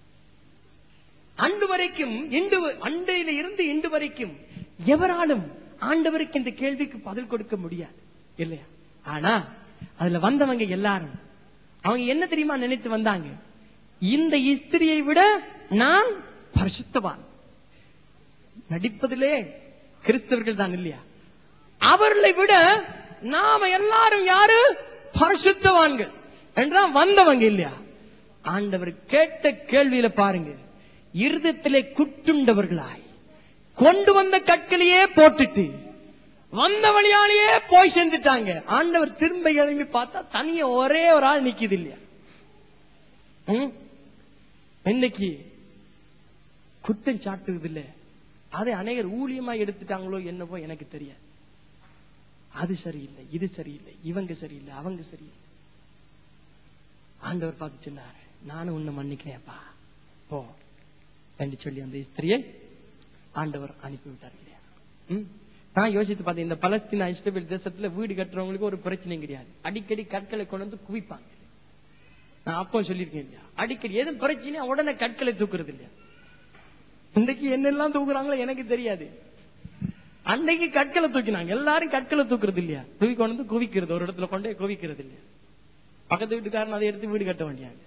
[SPEAKER 1] அன்று வரைக்கும் இன்று வ- அண்டையில இருந்து இன்று வரைக்கும் எவராலும் ஆண்டவருக்கு இந்த கேள்விக்கு பதில் கொடுக்க முடியாது இல்லையா ஆனா அதுல வந்தவங்க எல்லாரும் அவங்க என்ன தெரியுமா நினைத்து வந்தாங்க இந்த இஸ்திரியை விட நான் பரிசுத்தவான் நடிப்பதிலே கிறிஸ்தவர்கள் தான் இல்லையா அவர்களை விட நாம எல்லாரும் யாரு பரிசுத்தவான்கள் என்றுதான் வந்தவங்க இல்லையா ஆண்டவர் கேட்ட கேள்வியில பாருங்க இருதத்திலே குற்றுண்டவர்களாய் கொண்டு வந்த கற்களையே போட்டுட்டு வந்த வழியாலேயே போய் சேர்ந்துட்டாங்க ஆண்டவர் திரும்ப எழும்பி பார்த்தா தனியா ஒரே ஒரு ஆள் நிக்குது இல்லையா ம்? இன்னைக்கு குத்தம் சாட்டுறது இல்ல அதை அநேகர் ஊழியமா எடுத்துட்டாங்களோ என்னவோ எனக்கு தெரியாது அது சரியில்லை இது சரியில்லை இவங்க சரியில்லை அவங்க சரியில்லை ஆண்டவர் பார்த்து சொன்னார் நானும் உன்னை மன்னிக்கிறேன்ப்பா போ என்று சொல்லி அந்த ஸ்திரியை ஆண்டவர் அனுப்பி விட்டார் இல்லையா ம்? நான் யோசித்து பார்த்தேன் இந்த பலஸ்தீனா இஸ்ரேல் தேசத்துல வீடு கட்டுறவங்களுக்கு ஒரு பிரச்சனையும் கிடையாது அடிக்கடி கற்களை கொண்டு வந்து குவிப்பாங்க நான் அப்போ சொல்லியிருக்கேன் இல்லையா அடிக்கடி எதுவும் பிரச்சனையா உடனே கற்களை தூக்குறது இல்லையா இன்னைக்கு என்னெல்லாம் தூக்குறாங்களோ எனக்கு தெரியாது அன்னைக்கு கற்களை தூக்கினாங்க எல்லாரும் கற்களை தூக்குறது இல்லையா தூக்கி கொண்டு வந்து குவிக்கிறது ஒரு இடத்துல கொண்டே குவிக்கிறது இல்லையா பக்கத்து வீட்டுக்காரன் அதை எடுத்து வீடு கட்ட வேண்டியாங்க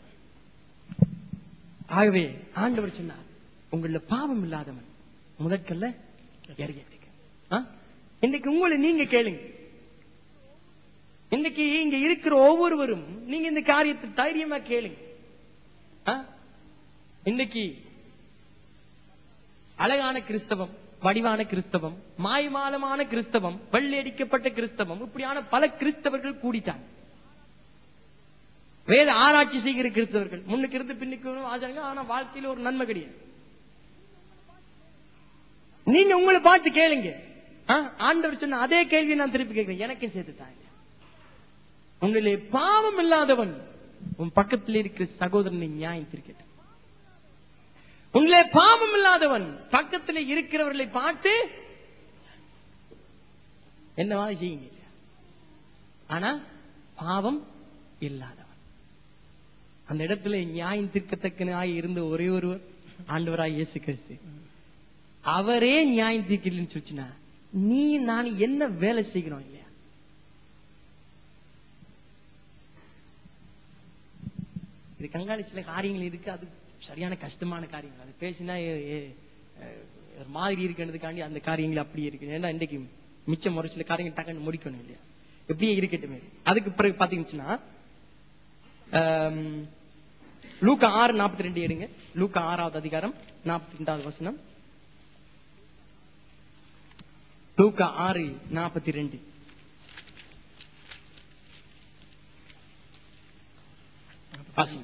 [SPEAKER 1] ஆகவே ஆண்டவர் சொன்னார் உங்கள பாவம் இல்லாதவன் முதற்கல்ல எறியட்டுங்க ஆ? இன்னைக்கு உங்களை நீங்க கேளுங்க இன்னைக்கு இங்க இருக்கிற ஒவ்வொருவரும் நீங்க இந்த காரியத்தை தைரியமா கேளுங்க ஆ? இன்னைக்கு அழகான கிறிஸ்தவம் வடிவான கிறிஸ்தவம் மாய்மாலமான கிறிஸ்தவம் வெள்ளையடிக்கப்பட்ட கிறிஸ்தவம் இப்படியான பல கிறிஸ்தவர்கள் கூடிட்டாங்க வேத ஆராய்ச்சி செய்கிற கிறிஸ்தவர்கள் முன்னுக்கு இருந்து பின்னுக்கு ஆச்சாங்க ஆனா வாழ்க்கையில ஒரு நன்மை கிடையாது நீங்க உங்களை பார்த்து கேளுங்க ஆ, ஆண்டவர் சொன்ன அதே கேள்வியை நான் திருப்பி கேட்கிறேன் எனக்கும் சேர்த்து தாங்க உங்களிலே பாவம் இல்லாதவன் உன் பக்கத்தில் இருக்கிற சகோதரனை நியாயம் திருக்கட்டும் உங்களே பாவம் இல்லாதவன் பக்கத்தில் இருக்கிறவர்களை பார்த்து என்னவா செய்யுங்க ஆனா பாவம் இல்லாதவன் அந்த இடத்துல நியாயம் தீர்க்கத்தக்கனாய் இருந்த ஒரே ஒருவர் ஆண்டவராய் இயேசு கிறிஸ்து அவரே நியாயம் தீர்க்கலன்னு சொல்லிச்சுனா நீ நான் என்ன வேலை செய்கிறோம் இல்லையா இது கங்காளி சில காரியங்கள் இருக்கு அது சரியான கஷ்டமான காரியங்கள் அது பேசினா ஏ- ஏ- அஹ் ஒரு மாதிரி இருக்கிறதுக்காண்டி அந்த காரியங்கள் அப்படியே இருக்கு ஏன்னா இன்றைக்கு மிச்சம் ஒரு சில காரியங்கள் டக்குன்னு முடிக்கணும் இல்லையா எப்படியே இருக்கட்டுமே அதுக்கு பிறகு பாத்தீங்கன்னா ஆம், லூக்கா ஆறு நாற்பத்தி ரெண்டு எடுங்க லூக்கா ஆறாவது அதிகாரம் நாற்பத்தி ரெண்டாவது வசனம் லூக்கா ஆறு நாற்பத்தி ரெண்டு வாசிங்க.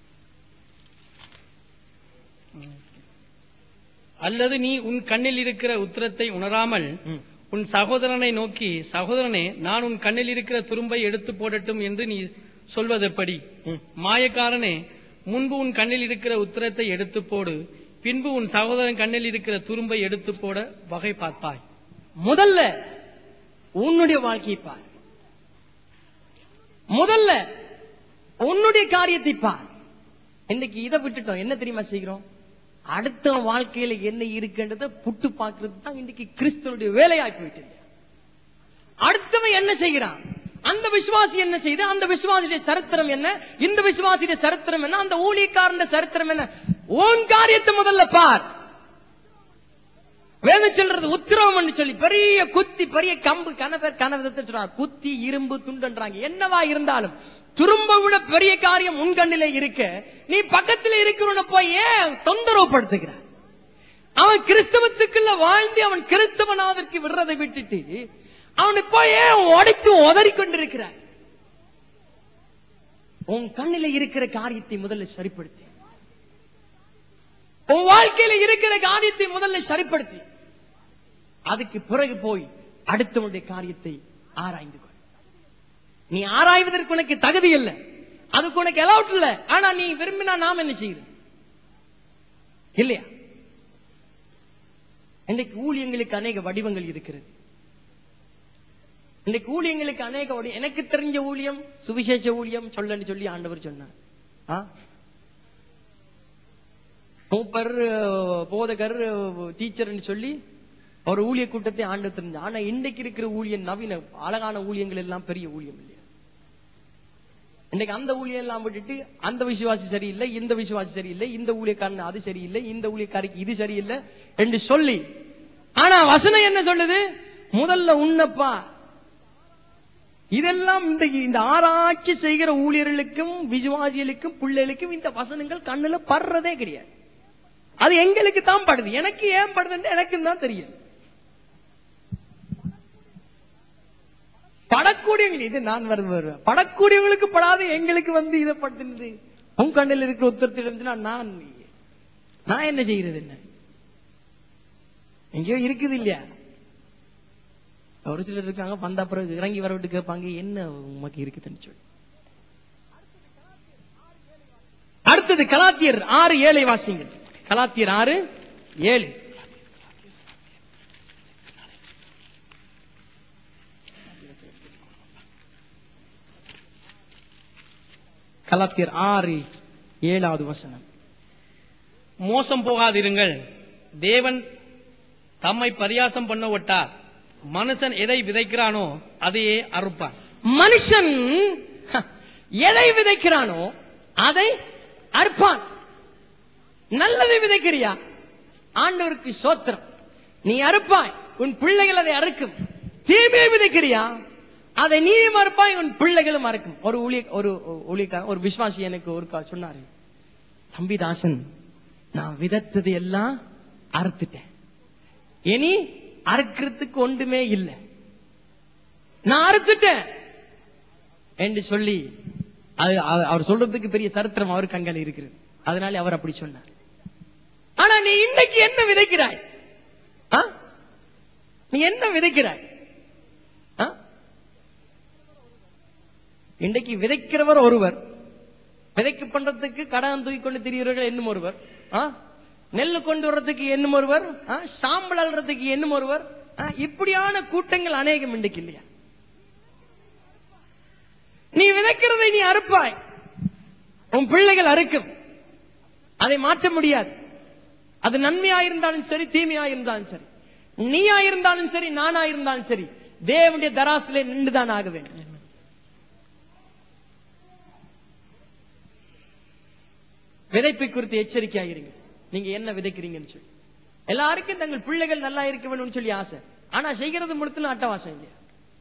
[SPEAKER 2] அல்லது நீ உன் கண்ணில் இருக்கிற உத்திரத்தை உணராமல்
[SPEAKER 1] ம்.
[SPEAKER 2] உன் சகோதரனை நோக்கி சகோதரனே நான் உன் கண்ணில் இருக்கிற துரும்பை எடுத்து போடட்டும் என்று நீ சொல்வதெப்படி
[SPEAKER 1] ம்.
[SPEAKER 2] மாயக்காரனே முன்பு உன் கண்ணில் இருக்கிற உத்திரத்தை எடுத்து போடு பின்பு உன் சகோதரன் கண்ணில் இருக்கிற துரும்பை எடுத்து போட வகை பார்ப்பாய்
[SPEAKER 1] முதல்ல உன்னுடைய வாழ்க்கையை பார் முதல்ல உன்னுடைய காரியத்தை பார் இன்னைக்கு இதை விட்டுட்டோம் என்ன தெரியுமா செய்கிறோம் அடுத்த வாழ்க்கையில என்ன இருக்குன்றத புட்டு பார்க்கிறது தான் இன்னைக்கு கிறிஸ்தவனுடைய வேலையாய் போயிட்டு இருக்கு. அடுத்தவன் என்ன செய்கிறான் அந்த விசுவாசி என்ன செய்து அந்த விசுவாசியுடைய சரித்திரம் என்ன இந்த விசுவாசியுடைய சரித்திரம் என்ன அந்த ஊழியக்காரனுடைய சரித்திரம் என்ன உன் காரியத்தை முதல்ல பார் வேதம் சொல்றது உத்திரவம் சொல்லி பெரிய குத்தி பெரிய கம்பு கனவர் கனவத்தை சொல்றாங்க குத்தி இரும்பு துண்டுன்றாங்க என்னவா இருந்தாலும் துரும்ப விட பெரிய காரியம் உன் கண்ணிலே இருக்க நீ பக்கத்துல இருக்கிறவன போய் ஏன் தொந்தரவு படுத்துகிற அவன் கிறிஸ்தவத்துக்குள்ள வாழ்ந்து அவன் கிறிஸ்தவனாதற்கு விடுறதை விட்டுட்டு அவனை போய் ஏன் உடைத்து உதறி கொண்டிருக்கிறாய் உன் கண்ணில இருக்கிற காரியத்தை முதல்ல சரிப்படுத்தி உன் வாழ்க்கையில இருக்கிற காரியத்தை முதல்ல சரிப்படுத்தி அதுக்கு பிறகு போய் அடுத்தவனுடைய காரியத்தை ஆராய்ந்து கொள் நீ ஆராய்வதற்கு உனக்கு தகுதி இல்லை அதுக்கு உனக்கு அலவுட் இல்ல ஆனா நீ விரும்பினா நாம் என்ன செய்யுது இல்லையா இன்றைக்கு ஊழியங்களுக்கு அநேக வடிவங்கள் இருக்கிறது இன்றைக்கு ஊழியங்களுக்கு அநேக வடி எனக்கு தெரிஞ்ச ஊழியம் சுவிசேஷ ஊழியம் சொல்லன்னு சொல்லி ஆண்டவர் சொன்னார் ஆ? மூப்பர் போதகர் டீச்சர்னு சொல்லி ஒரு ஊழிய கூட்டத்தை ஆண்டு தெரிஞ்சு ஆனா இன்னைக்கு இருக்கிற ஊழியன் நவீன அழகான ஊழியங்கள் எல்லாம் பெரிய ஊழியம் இல்லையா இன்னைக்கு அந்த ஊழியம் எல்லாம் விட்டுட்டு அந்த விசுவாசி சரியில்லை இந்த விசுவாசி சரியில்லை இந்த ஊழியக்காரன் அது சரியில்லை இந்த ஊழியக்காரிக்கு இது சரியில்லை என்று சொல்லி ஆனா வசனம் என்ன சொல்லுது முதல்ல உன்னப்பா இதெல்லாம் இந்த இந்த ஆராய்ச்சி செய்கிற ஊழியர்களுக்கும் விசுவாசிகளுக்கும் பிள்ளைகளுக்கும் இந்த வசனங்கள் கண்ணுல படுறதே கிடையாது அது எங்களுக்கு தான் படுது எனக்கு ஏன் படுதுன்னு எனக்கும் தான் தெரியும் படக்கூடியவங்க இது நான் வர வருவேன் படக்கூடியவங்களுக்கு படாத எங்களுக்கு வந்து இதை படுத்துனது உன் கண்ணில் இருக்கிற உத்தரத்தில் இருந்துச்சுன்னா நான் நான் என்ன செய்யறது என்ன எங்கேயோ இருக்குது இல்லையா ஒரு சிலர் இருக்காங்க வந்த அப்புறம் இறங்கி வர விட்டு கேட்பாங்க என்ன உமக்கு இருக்குதுன்னு சொல்லி அடுத்தது கலாத்தியர் ஆறு ஏழை வாசிங்கள் கலாத்தியர் ஆறு ஏழு கலாத்தியர் ஆறு ஏழாவது வசனம்
[SPEAKER 2] மோசம் போகாதிருங்கள் தேவன் தம்மை பரியாசம் பண்ண விட்டார் மனுஷன் எதை விதைக்கிறானோ அதையே அறுப்பான்
[SPEAKER 1] மனுஷன் ஹ, எதை விதைக்கிறானோ அதை அறுப்பான் நல்லதை விதைக்கிறியா ஆண்டவருக்கு சோத்திரம் நீ அறுப்பாய் உன் பிள்ளைகள் அதை அறுக்கும் தீமையை விதைக்கிறியா அதை நீயும் அறுப்பாய் உன் பிள்ளைகளும் அறுக்கும் ஒரு ஊழிய ஒரு ஊழியக்காரன் ஒரு விசுவாசி எனக்கு ஒரு கா- சொன்னாரு தம்பி தாசன் நான் விதைத்தது எல்லாம் அறுத்துட்டேன் இனி அறுக்கிறதுக்கு ஒன்றுமே இல்லை நான் அறுத்துட்டேன் என்று சொல்லி அது அது- அவர் சொல்றதுக்கு பெரிய சரித்திரம் அவருக்கு அங்கே இருக்கிறது அதனால அவர் அப்படி சொன்னார் ஆனா நீ இன்னைக்கு என்ன விதைக்கிறாய் ஆ? நீ என்ன விதைக்கிறாய் ஆ? இன்றைக்கு விதைக்கிறவர் ஒருவர் விதைக்கு பண்றதுக்கு கடன் தூக்கி கொண்டு திரிகிறவர்கள் என்னும் ஒருவர் ஆ? நெல்லு கொண்டு வர்றதுக்கு என்னும் ஒருவர் ஆ? சாம்பல் அல்றதுக்கு என்னும் ஒருவர் ஆ? இப்படியான கூட்டங்கள் அநேகம் இன்றைக்கு இல்லையா நீ விதைக்கிறதை நீ அறுப்பாய் உன் பிள்ளைகள் அறுக்கும் அதை மாற்ற முடியாது அது நன்மையா இருந்தாலும் சரி தீமையா இருந்தாலும் சரி நீயா இருந்தாலும் சரி நானா இருந்தாலும் சரி தேவனுடைய தராசிலே நின்றுதான் ஆக வேண்டும் விதைப்பை குறித்து எச்சரிக்கையாகிறீங்க நீங்க என்ன விதைக்கிறீங்கன்னு சொல்லி எல்லாருக்கும் தங்கள் பிள்ளைகள் நல்லா இருக்க வேணும்னு சொல்லி ஆசை ஆனா செய்கிறது முழுத்துல அட்டவாசம் இல்லையா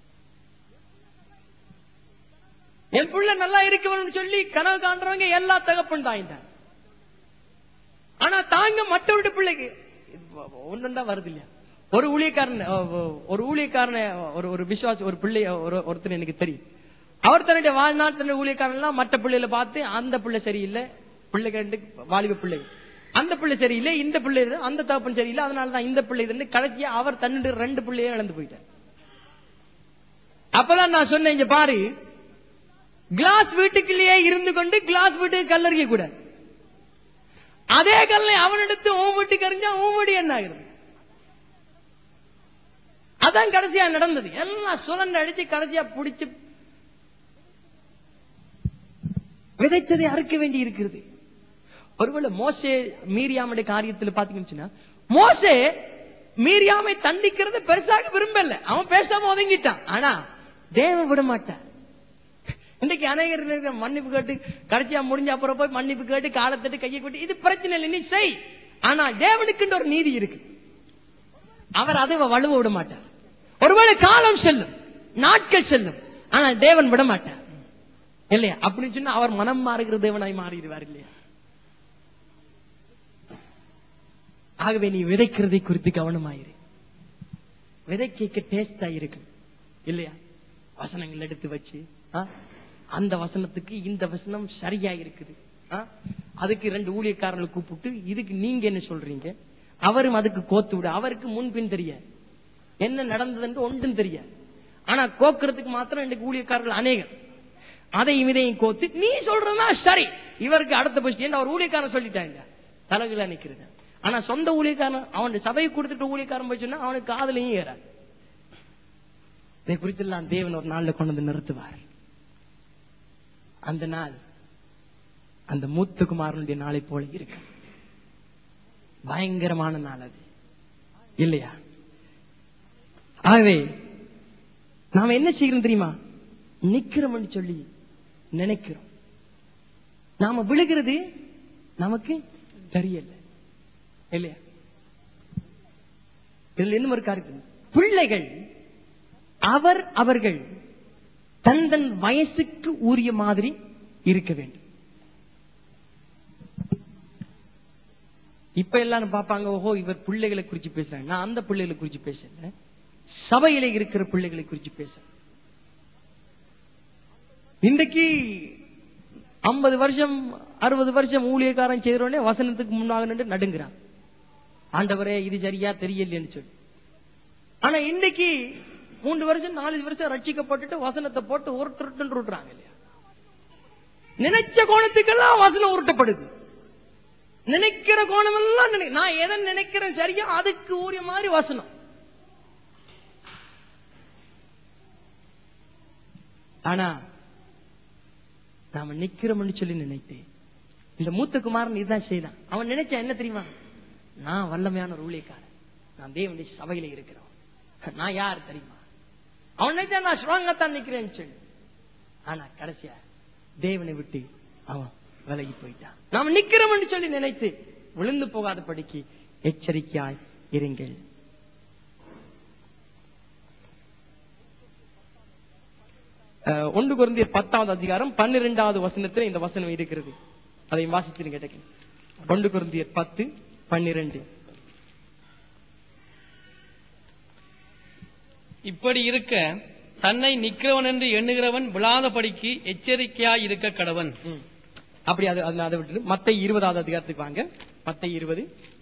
[SPEAKER 1] என் பிள்ளை நல்லா இருக்க வேணும்னு சொல்லி கனவு காண்றவங்க எல்லா தகப்பன் தாய்ந்தான் ஆனா தாங்க மற்றவருடைய பிள்ளைக்கு ஒன்னும் தான் வருது இல்லையா ஒரு ஊழியக்காரன் அஹ், ஒரு ஊழியக்காரன ஒரு ஒரு விசுவாசி ஒரு பிள்ளை ஒரு ஒருத்தர் எனக்கு தெரியும் அவர் தன்னுடைய வாழ்நாள் தன்னுடைய ஊழியக்காரன் எல்லாம் மற்ற பிள்ளைகளை பார்த்து அந்த பிள்ளை சரியில்லை பிள்ளைகள் ரெண்டு வாலிப பிள்ளைகள் அந்த பிள்ளை சரியில்லை இந்த பிள்ளை இது, அந்த தகப்பன் சரியில்லை அதனாலதான் இந்த பிள்ளை இதுன்னு கடைசியா அவர் தன்னுடைய ரெண்டு பிள்ளையே இழந்து போயிட்டார் அப்பதான் நான் சொன்னேன் இங்க பாரு கிளாஸ் வீட்டுக்குள்ளேயே இருந்து கொண்டு கிளாஸ் வீட்டுக்கு கல்லறிய கூடாது அதே கல்லை அவனிடத்து உன் வீட்டுக்கு அறிஞ்சா உன் வீடு என்ன ஆகுது அதான் கடைசியா நடந்தது எல்லாம் சுழண்டு அடிச்சு கடைசியா புடிச்சு விதைத்ததை அறுக்க வேண்டி இருக்கிறது ஒருவேளை மோசே மீரியாமுடைய காரியத்தில் பாத்தீங்கன்னு சொன்னா, மோசே மீரியாமை தண்டிக்கிறது பெருசாக விரும்பல அவன் பேசாம ஒதுங்கிட்டான் ஆனா தேவன் விட மாட்டான் இன்னைக்கு அநேகர் இருக்கிற மன்னிப்பு கேட்டு கடைசியா முடிஞ்ச அப்புறம் போய் மன்னிப்பு கேட்டு காலத்தட்டு கையை கொட்டி இது பிரச்சனை இல்லை நீ செய் ஆனா தேவனுக்குன்னு ஒரு நீதி இருக்கு அவர் அதை வலுவ விட மாட்டார் ஒருவேளை காலம் செல்லும் நாட்கள் செல்லும் ஆனா தேவன் விட மாட்டார் இல்லையா அப்படின்னு சொன்னா அவர் மனம் மாறுகிற தேவனாய் மாறிடுவார் இல்லையா ஆகவே நீ விதைக்கிறதை குறித்து கவனமாயிரு விதைக்க டேஸ்டா இருக்கும் இல்லையா வசனங்கள் எடுத்து வச்சு ஆ? அந்த வசனத்துக்கு இந்த வசனம் சரியா இருக்குது ஆ? அதுக்கு ரெண்டு ஊழியக்காரங்களை கூப்பிட்டு இதுக்கு நீங்க என்ன சொல்றீங்க அவரும் அதுக்கு கோத்து விட அவருக்கு முன்பின் தெரியாது என்ன நடந்ததுன்னு ஒன்றும் தெரியாது ஆனா கோக்குறதுக்கு மாத்திரம் இன்னைக்கு ஊழியக்காரர்கள் அநேகர் அதையும் இதையும் கோத்து நீ சொல்றதுனா சரி இவருக்கு அடுத்த பொசிஷன் அவர் ஊழியக்காரன் சொல்லிட்டாங்க தலைகளா நிக்கிறது ஆனா சொந்த ஊழியக்காரன் அவன் சபையை கொடுத்துட்டு ஊழியக்காரன் போய் சொன்னா அவனுக்கு காதலையும் ஏறாது இதை குறித்தெல்லாம் தேவன் ஒரு நாள்ல கொண்டு வந்து நிறுத்துவார் அந்த நாள் அந்த மூத்த குமாரனுடைய நாளை போல இருக்கு பயங்கரமான நாள் அது இல்லையா ஆகவே நாம என்ன செய்கிறோம் தெரியுமா நிக்கிறோம்னு சொல்லி நினைக்கிறோம் நாம விழுகிறது நமக்கு தெரியல இல்லையா இதுல இன்னும் ஒரு காரியம் பிள்ளைகள் அவர் அவர்கள் தன் தன் வயசுக்கு உரிய மாதிரி இருக்க வேண்டும் இப்ப எல்லாரும் பார்ப்பாங்க ஓஹோ இவர் பிள்ளைகளை குறிச்சு பேசுறாங்க நான் அந்த பிள்ளைகளை குறிச்சு பேசல சபையில இருக்கிற பிள்ளைகளை குறிச்சு பேசுறேன் இன்றைக்கு ஐம்பது வருஷம் அறுபது வருஷம் ஊழியக்காரன் செய்யறோடனே வசனத்துக்கு முன்னாக நின்று நடுங்கிறான் ஆண்டவரே இது சரியா தெரியலைன்னு சொல்லி ஆனா இன்னைக்கு மூன்று வருஷம் நாலு வருஷம் ரட்சிக்கப்பட்டுட்டு வசனத்தை போட்டு உருட்டு உருட்டுறாங்க இல்லையா நினைச்ச கோணத்துக்கெல்லாம் வசனம் உருட்டப்படுது நினைக்கிற கோணம் எல்லாம் நினை நான் எதை நினைக்கிறேன் சரியா அதுக்கு ஊறிய மாதிரி வசனம் ஆனா நாம நிக்கிறோம்னு சொல்லி நினைத்தேன் இந்த மூத்த குமாரன் இதுதான் செய்தான் அவன் நினைச்சா என்ன தெரியுமா நான் வல்லமையான ஒரு ஊழியக்காரன் நான் தேவனுடைய சபையில இருக்கிறவன் நான் யார் தெரியுமா அவன் நினைச்சா நான் ஸ்ட்ராங்கா தான் நிக்கிறேன்னு சொல்லி ஆனா கடைசியா தேவனை விட்டு அவன் விலகி போயிட்டான் நாம நிக்கிறோம்னு சொல்லி நினைத்து விழுந்து போகாத படிக்கு எச்சரிக்கையாய் இருங்கள் அஹ், ஒன்று குருந்தியர் பத்தாவது அதிகாரம் பன்னிரெண்டாவது வசனத்தில் இந்த வசனம் இருக்கிறது அதை வாசிச்சிருங்க கேட்டேன் ஒன்று குருந்தியர் பத்து பன்னிரெண்டு
[SPEAKER 2] இப்படி இருக்க தன்னை நிக்கிறவன் என்று எண்ணுகிறவன் விழாதபடிக்கு எச்சரிக்கையாய் இருக்க கடவன்
[SPEAKER 1] ம். அப்படி அது அது அதை விட்டு மத்த இருபதாவது அதிகாரத்துக்கு வாங்க மத்த இருபது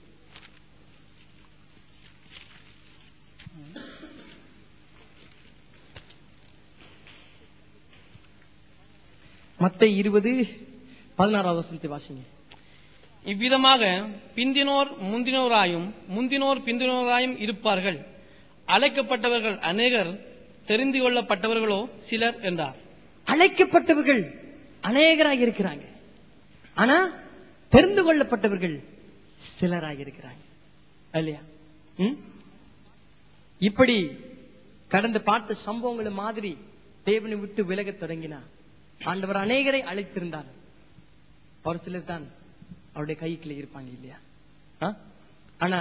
[SPEAKER 1] மத்த இருபது பதினாறாவது வசனத்தை வாசிங்க
[SPEAKER 2] இவ்விதமாக பிந்தினோர் முந்தினோராயும் முந்தினோர் பிந்தினோராயும் இருப்பார்கள் அழைக்கப்பட்டவர்கள் அநேகர் தெரிந்து கொள்ளப்பட்டவர்களோ சிலர் என்றார்
[SPEAKER 1] அழைக்கப்பட்டவர்கள் அநேகராக இருக்கிறாங்க ஆனா தெரிந்து கொள்ளப்பட்டவர்கள் சிலராக இருக்கிறாங்க இல்லையா ம்? இப்படி கடந்த பார்த்த சம்பவங்களை மாதிரி தேவனை விட்டு விலகத் தொடங்கினா ஆண்டவர் அநேகரை அழைத்திருந்தார் ஒரு சிலர் தான் அவருடைய கைக்குள்ள இருப்பாங்க இல்லையா ஆ? ஆனா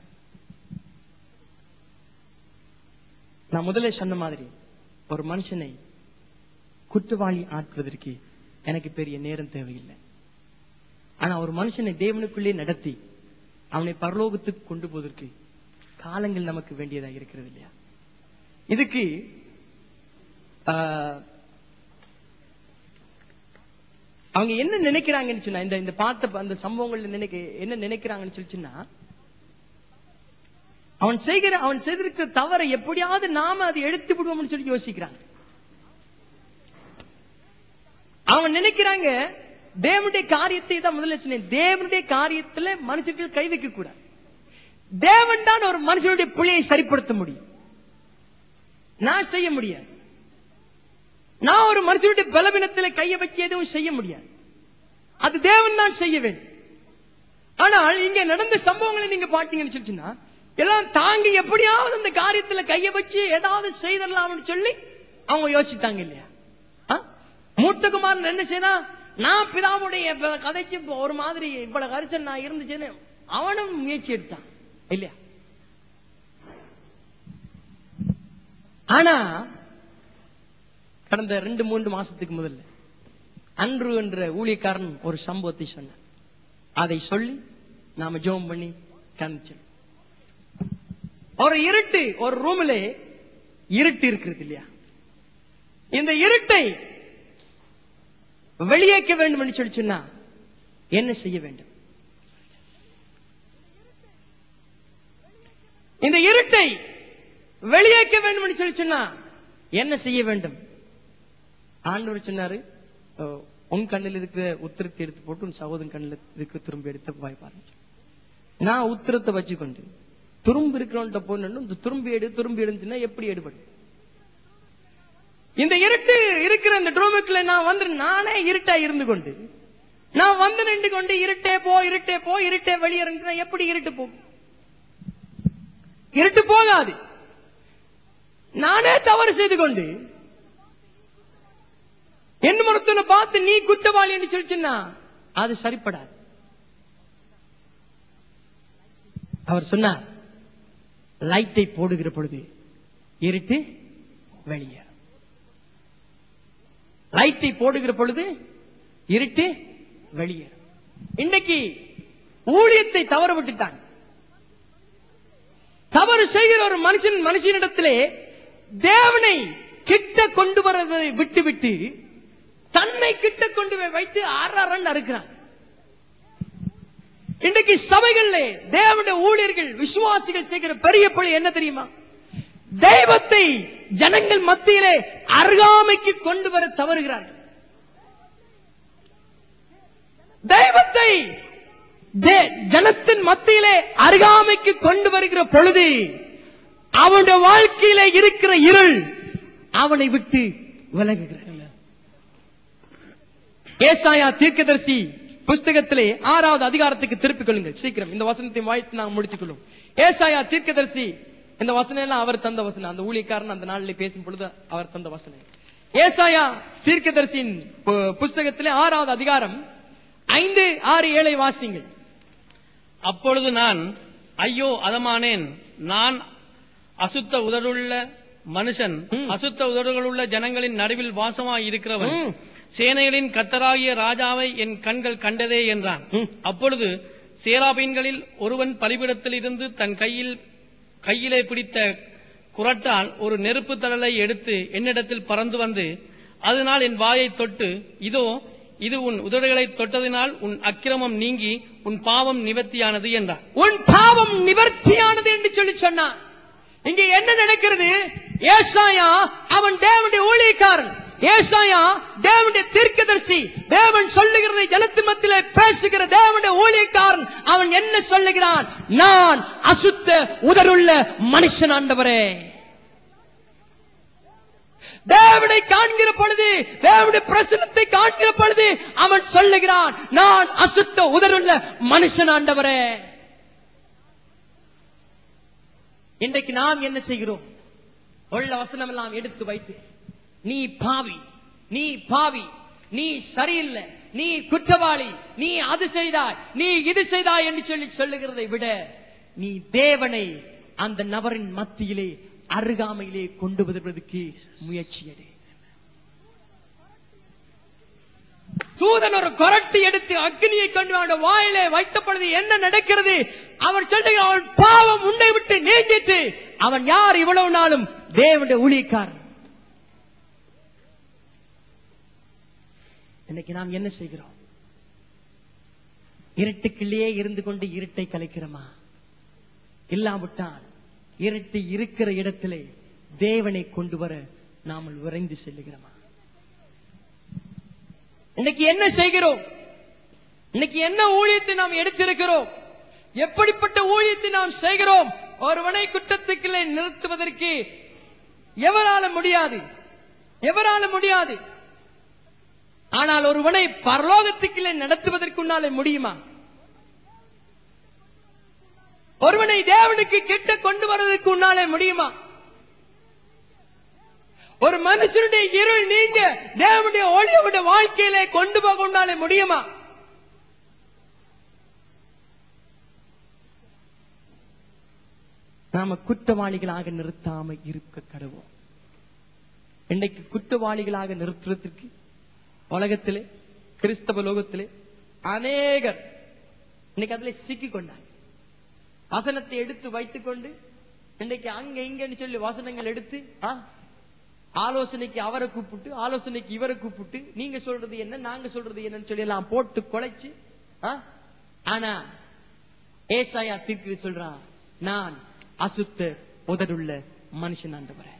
[SPEAKER 1] நான் முதல்ல சொன்ன மாதிரி ஒரு மனுஷனை குற்றவாளி ஆக்குவதற்கு எனக்கு பெரிய நேரம் தேவையில்லை ஆனா ஒரு மனுஷனை தேவனுக்குள்ளே நடத்தி அவனை பரலோகத்துக்கு கொண்டு போவதற்கு காலங்கள் நமக்கு வேண்டியதா இருக்கிறது இல்லையா இதுக்கு ஆஹ், அவங்க என்ன நினைக்கிறாங்கன்னு சொன்னா இந்த இந்த பார்த்த அந்த சம்பவங்கள்ல நினைக்க என்ன நினைக்கிறாங்கன்னு சொல்லிச்சுன்னா அவன் செய்கிற அவன் செய்திருக்கிற தவறை எப்படியாவது நாம அதை எடுத்து விடுவோம்னு சொல்லி யோசிக்கிறாங்க அவங்க நினைக்கிறாங்க தேவனுடைய காரியத்தை தான் முதல்ல சொன்னேன் தேவனுடைய காரியத்துல மனுஷர்கள் கை வைக்க கூடாது தேவன் தான் ஒரு மனுஷனுடைய பிழையை சரிப்படுத்த முடியும் நான் செய்ய முடியாது நான் ஒரு மனுஷனுடைய பலவீனத்துல கையை வச்சு எதுவும் செய்ய முடியாது அது தேவன் தான் செய்ய வேண்டும் ஆனால் இங்க நடந்த சம்பவங்களை நீங்க பாத்தீங்கன்னு சொல்லிச்சுன்னா எல்லாம் தாங்கி எப்படியாவது அந்த காரியத்துல கைய வச்சு ஏதாவது செய்திடலாம்னு சொல்லி அவங்க யோசித்தாங்க இல்லையா ஆ? மூத்தகுமாரன் என்ன செய்தா நான் பிதாவுடைய ப- கதைக்கு இப்ப ஒரு மாதிரி இவ்வளவு கரிசன் நான் இருந்துச்சுன்னு அவனும் முயற்சி எடுத்தான் இல்லையா ஆனா கடந்த ரெண்டு மூன்று மாசத்துக்கு முதல்ல அன்று என்ற ஊழியக்காரன் ஒரு சம்பவத்தை சொன்னான் அதை சொல்லி நாம ஜெபம் பண்ணி காமிச்சோம் ஒரு இருட்டு ஒரு ரூம்ல இருட்டு இருக்கிறது இல்லையா இந்த இருட்டை வெளியேக்க வேண்டும் என்று சொல்லி சொன்னா என்ன செய்ய வேண்டும் இந்த இருட்டை வெளியேக்க வேண்டும் என்று சொல்லி சொன்னா என்ன செய்ய வேண்டும் ஆண்டவர் சொன்னாரு அஹ், உன் கண்ணில் இருக்கிற உத்திரத்தை எடுத்து போட்டு உன் சகோதரன் கண்ணில் இருக்கிற துரும்பு எடுத்து வாய் பாருங்க நான் உத்திரத்தை வச்சுக்கொண்டு துரும்பு இருக்கிறவன்ட்ட போனோம் இந்த துரும்பு எடு துரும்பு எடுச்சுன்னா எப்படி எடுபடும் இந்த இருட்டு இருக்கிற இந்த ட்ரோமுக்குள்ள நான் வந்து நானே இருட்டா இருந்து கொண்டு நான் வந்து நின்று கொண்டு இருட்டே போ இருட்டே போ இருட்டே வெளியே எப்படி இருட்டு போகும் இருட்டு போகாது நானே தவறு செய்து கொண்டு என்ன மருத்துவனை பார்த்து நீ குற்றவாளி என்று சொல்லிச்சுன்னா அது சரிப்படாது அவர் சொன்னார் லைட்டை போடுகிற பொழுது இருட்டு வெளியே லைட்டை போடுகிற பொழுது இருட்டு வெளியே இன்னைக்கு ஊழியத்தை தவற விட்டுட்டாங்க தவறு செய்கிற ஒரு மனுஷன் மனுஷனிடத்திலே தேவனை கிட்ட கொண்டு வரதை விட்டு விட்டு தன்னை கிட்ட கொண்டு போய் வைத்து அரரன் அறுக்கிறான் இன்றைக்கு சபைகள்ல தேவனுடைய ஊழியர்கள் விசுவாசிகள் செய்கிற பெரிய பழி என்ன தெரியுமா தெய்வத்தை ஜனங்கள் மத்தியிலே அருகாமைக்கு கொண்டு வர தவறுகிறார்கள் தெய்வத்தை தே- ஜனத்தின் மத்தியிலே அருகாமைக்கு கொண்டு வருகிற பொழுது அவனுடைய வாழ்க்கையிலே இருக்கிற இருள் அவனை விட்டு விலகுகிறது ஏசாயா தீர்க்கதரிசி புஸ்தகத்திலே ஆறாவது அதிகாரத்துக்கு திருப்பிக் கொள்ளுங்கள் சீக்கிரம் இந்த வசனத்தை வாய்த்து நாங்கள் முடித்துக் கொள்ளும் ஏசாயா தீர்க்கதரிசி இந்த வசனம் எல்லாம் அவர் தந்த வசனம் அந்த ஊழியக்காரன் அந்த நாளில் பேசும் பொழுது அவர் தந்த வசனம் ஏசாயா தீர்க்கதரிசியின் பு- புஸ்தகத்திலே ஆறாவது அதிகாரம் ஐந்து ஆறு ஏழை வாசிங்கள்
[SPEAKER 2] அப்பொழுது நான் ஐயோ அதமானேன் நான் அசுத்த உதடுள்ள மனுஷன்
[SPEAKER 1] ம்.
[SPEAKER 2] அசுத்த உதடுகளுள்ள ஜனங்களின் நடுவில் வாசமாய் இருக்கிறவன்
[SPEAKER 1] ம்.
[SPEAKER 2] சேனைகளின் கத்தராகிய ராஜாவை என் கண்கள் கண்டதே என்றான்
[SPEAKER 1] ம்.
[SPEAKER 2] அப்பொழுது சேராபீன்களில் ஒருவன் பலிபிடத்தில் இருந்து தன் கையில் கையிலே பிடித்த குரட்டால் ஒரு நெருப்பு தழலை எடுத்து என்னிடத்தில் பறந்து வந்து அதனால் என் வாயை தொட்டு இதோ இது உன் உதடுகளை தொட்டதினால் உன் அக்கிரமம் நீங்கி உன் பாவம் நிவர்த்தியானது என்றான்
[SPEAKER 1] உன் பாவம் நிவர்த்தியானது என்று சொல்லி சொன்னான் இங்கே என்ன நடக்கிறது ஏசாயா அவன் தேவனுடைய ஊழியக்காரன் ஏசாயா தேவனுடைய தீர்க்கதரிசி தேவன் சொல்லுகிறதை ஜனத்தின் மத்தியிலே பேசுகிற தேவனுடைய ஊழியக்காரன் அவன் என்ன சொல்லுகிறான் நான் அசுத்த உதருள்ள மனுஷன் ஆண்டவரே தேவனை காண்கிற பொழுது தேவனுடைய பிரசனத்தை காண்கிற பொழுது அவன் சொல்லுகிறான் நான் அசுத்த உதருள்ள மனுஷன் ஆண்டவரே இன்றைக்கு நாம் என்ன செய்கிறோம் உள்ள வசனம் எல்லாம் எடுத்து வைத்து நீ பாவி நீ பாவி நீ சரியில்லை நீ குற்றவாளி நீ அது செய்தாய் நீ இது செய்தாய் என்று சொல்லி சொல்லுகிறதை விட நீ தேவனை அந்த நபரின் மத்தியிலே அருகாமையிலே கொண்டு வருவதற்கு முயற்சி எடு தூதன் ஒரு கொரட்டி எடுத்து அக்னியை கொண்டு அவனுடைய வாயிலே வைத்த பொழுது என்ன நடக்கிறது அவன் சொல்லுகிறான் அவன் பாவம் உன்னை விட்டு நீங்கிட்டு அவன் யார் இவ்வளவு நாளும் தேவனுடைய ஊழியக்காரன் இன்னைக்கு நாம் என்ன செய்கிறோம் இருட்டுக்குள்ளேயே இருந்து கொண்டு இருட்டை கலைக்கிறோமா இல்லாவிட்டால் இருட்டு இருக்கிற இடத்திலே தேவனை கொண்டு வர நாமல் விரைந்து செல்லுகிறோமா இன்னைக்கு என்ன செய்கிறோம் இன்னைக்கு என்ன ஊழியத்தை நாம் எடுத்திருக்கிறோம் எப்படிப்பட்ட ஊழியத்தை நாம் செய்கிறோம் ஒருவனை குற்றத்துக்குள்ளே நிறுத்துவதற்கு எவரால முடியாது எவரால முடியாது ஆனால் ஒருவனை பரலோகத்துக்குள்ளே நடத்துவதற்குன்னாலே முடியுமா ஒருவனை தேவனுக்கு கிட்ட கொண்டு வருவதற்கு உன்னாலே முடியுமா ஒரு மனுஷனுடைய இருள் நீங்க தேவனுடைய ஒளியவுடைய வாழ்க்கையிலே கொண்டு போக உன்னாலே முடியுமா நாம குற்றவாளிகளாக நிறுத்தாம இருக்க கடவோம் இன்னைக்கு குற்றவாளிகளாக நிறுத்துறதுக்கு உலகத்திலே கிறிஸ்தவ லோகத்திலே அநேகர் இன்னைக்கு அதுல சிக்கிக் கொண்டாங்க வசனத்தை எடுத்து வைத்துக் கொண்டு இன்னைக்கு அங்க இங்கன்னு சொல்லி வசனங்கள் எடுத்து ஆ, ஆலோசனைக்கு அவரை கூப்பிட்டு ஆலோசனைக்கு இவரை கூப்பிட்டு நீங்க சொல்றது என்ன நாங்க சொல்றது என்னன்னு சொல்லி எல்லாம் போட்டு குலைச்சு ஆ? ஆனா ஏசாயா தீர்க்கு சொல்றான் நான் அசுத்த உதடுள்ள மனுஷன் ஆண்டவரே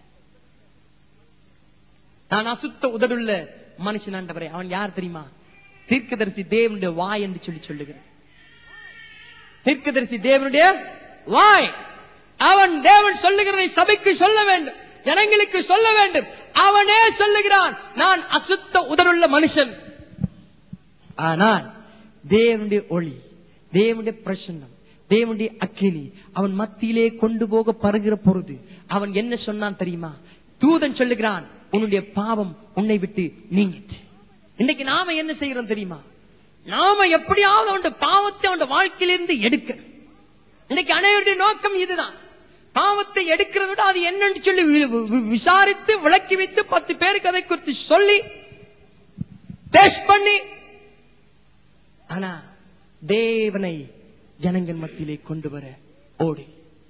[SPEAKER 1] நான் அசுத்த உதடுள்ள மனுஷன் ஆண்டவரே அவன் யார் தெரியுமா தீர்க்கதரிசி தேவனுடைய வாய் என்று சொல்லி சொல்லுகிறேன் தீர்க்கதரிசி தேவனுடைய வாய் அவன் தேவன் சொல்லுகிறதை சபைக்கு சொல்ல வேண்டும் ஜனங்களுக்கு சொல்ல வேண்டும் அவனே சொல்லுகிறான் நான் அசுத்த உதருள்ள மனுஷன் ஆனால் தேவனுடைய ஒளி தேவனுடைய பிரசன்னம் தேவனுடைய அக்கினி அவன் மத்தியிலே கொண்டு போக பருகிற பொழுது அவன் என்ன சொன்னான் தெரியுமா தூதன் சொல்லுகிறான் உன்னுடைய பாவம் உன்னை விட்டு நீங்கிச்சு இன்னைக்கு நாம என்ன செய்கிறோம் தெரியுமா நாம எப்படியாவது அவன் பாவத்தை அவன் வாழ்க்கையிலிருந்து எடுக்க இன்னைக்கு அனைவருடைய நோக்கம் இதுதான் பாவத்தை எடுக்கிறத விட அது என்னன்னு சொல்லி வி- வி- விசாரித்து விளக்கி வைத்து பத்து பேருக்கு அதை குறித்து சொல்லி டெஸ்ட் பண்ணி ஆனா தேவனை ஜனங்கள் மத்தியிலே கொண்டு வர ஓடி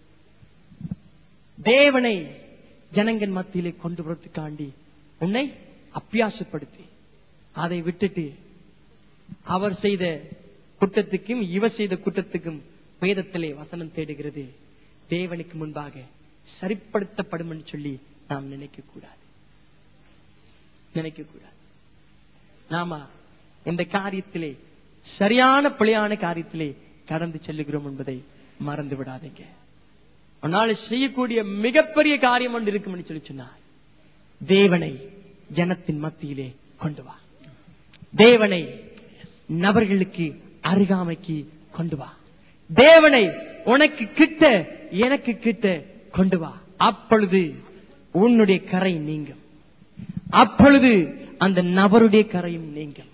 [SPEAKER 1] தேவனை ஜனங்கள் மத்தியிலே கொண்டு வரதுக்காண்டி உன்னை அப்பியாசப்படுத்தி அதை விட்டுட்டு அவர் செய்த குற்றத்துக்கும் இவர் செய்த குற்றத்துக்கும் வேதத்திலே வசனம் தேடுகிறது தேவனுக்கு முன்பாக சரிப்படுத்தப்படும் என்று சொல்லி நாம் நினைக்க கூடாது நினைக்க கூடாது நாம இந்த காரியத்திலே சரியான பிழையான காரியத்திலே கடந்து செல்லுகிறோம் என்பதை மறந்து விடாதீங்க உன்னால செய்யக்கூடிய மிகப்பெரிய காரியம் ஒன்று இருக்கும் சொல்லி சொன்னார் தேவனை ஜனத்தின் மத்தியிலே கொண்டு வா தேவனை நபர்களுக்கு அருகாமைக்கு கொண்டு வா தேவனை உனக்கு கிட்ட எனக்கு கிட்ட கொண்டு வா அப்பொழுது உன்னுடைய கரை நீங்கும் அப்பொழுது அந்த நபருடைய கரையும் நீங்கும்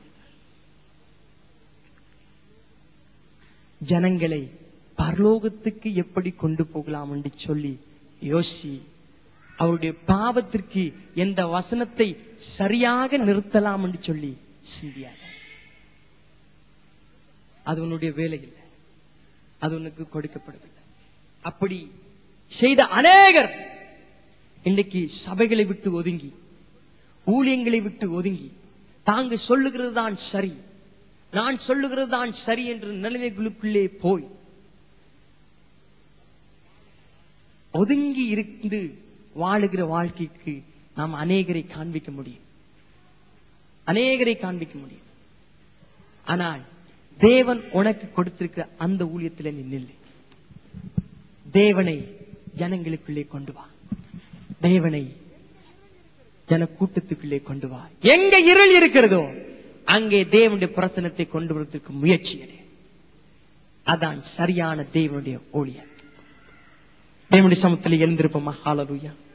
[SPEAKER 1] ஜனங்களை பரலோகத்துக்கு எப்படி கொண்டு போகலாம் என்று சொல்லி யோசி அவருடைய பாவத்திற்கு எந்த வசனத்தை சரியாக நிறுத்தலாம் என்று சொல்லி சிந்தியாத அது உன்னுடைய வேலை இல்லை அது உனக்கு கொடுக்கப்படவில்லை அப்படி செய்த அநேகர் இன்னைக்கு சபைகளை விட்டு ஒதுங்கி ஊழியங்களை விட்டு ஒதுங்கி தாங்க சொல்லுகிறது தான் சரி நான் சொல்லுகிறது தான் சரி என்ற நிலைமைகளுக்குள்ளே போய் ஒதுங்கி இருந்து வாழுகிற வாழ்க்கைக்கு நாம் அநேகரை காண்பிக்க முடியும் அநேகரை காண்பிக்க முடியும் ஆனால் தேவன் உனக்கு கொடுத்திருக்கிற அந்த ஊழியத்தில் நீ நில்லு தேவனை ஜனங்களுக்குள்ளே கொண்டு வா தேவனை ஜன கூட்டத்துக்குள்ளே கொண்டு வா எங்க இருள் இருக்கிறதோ அங்கே தேவனுடைய பிரசனத்தை கொண்டு வருவதற்கு முயற்சி எடு அதான் சரியான தேவனுடைய ஊழியர் தேவனுடைய சமத்தில் எழுந்திருப்போமா ஹாலலூயா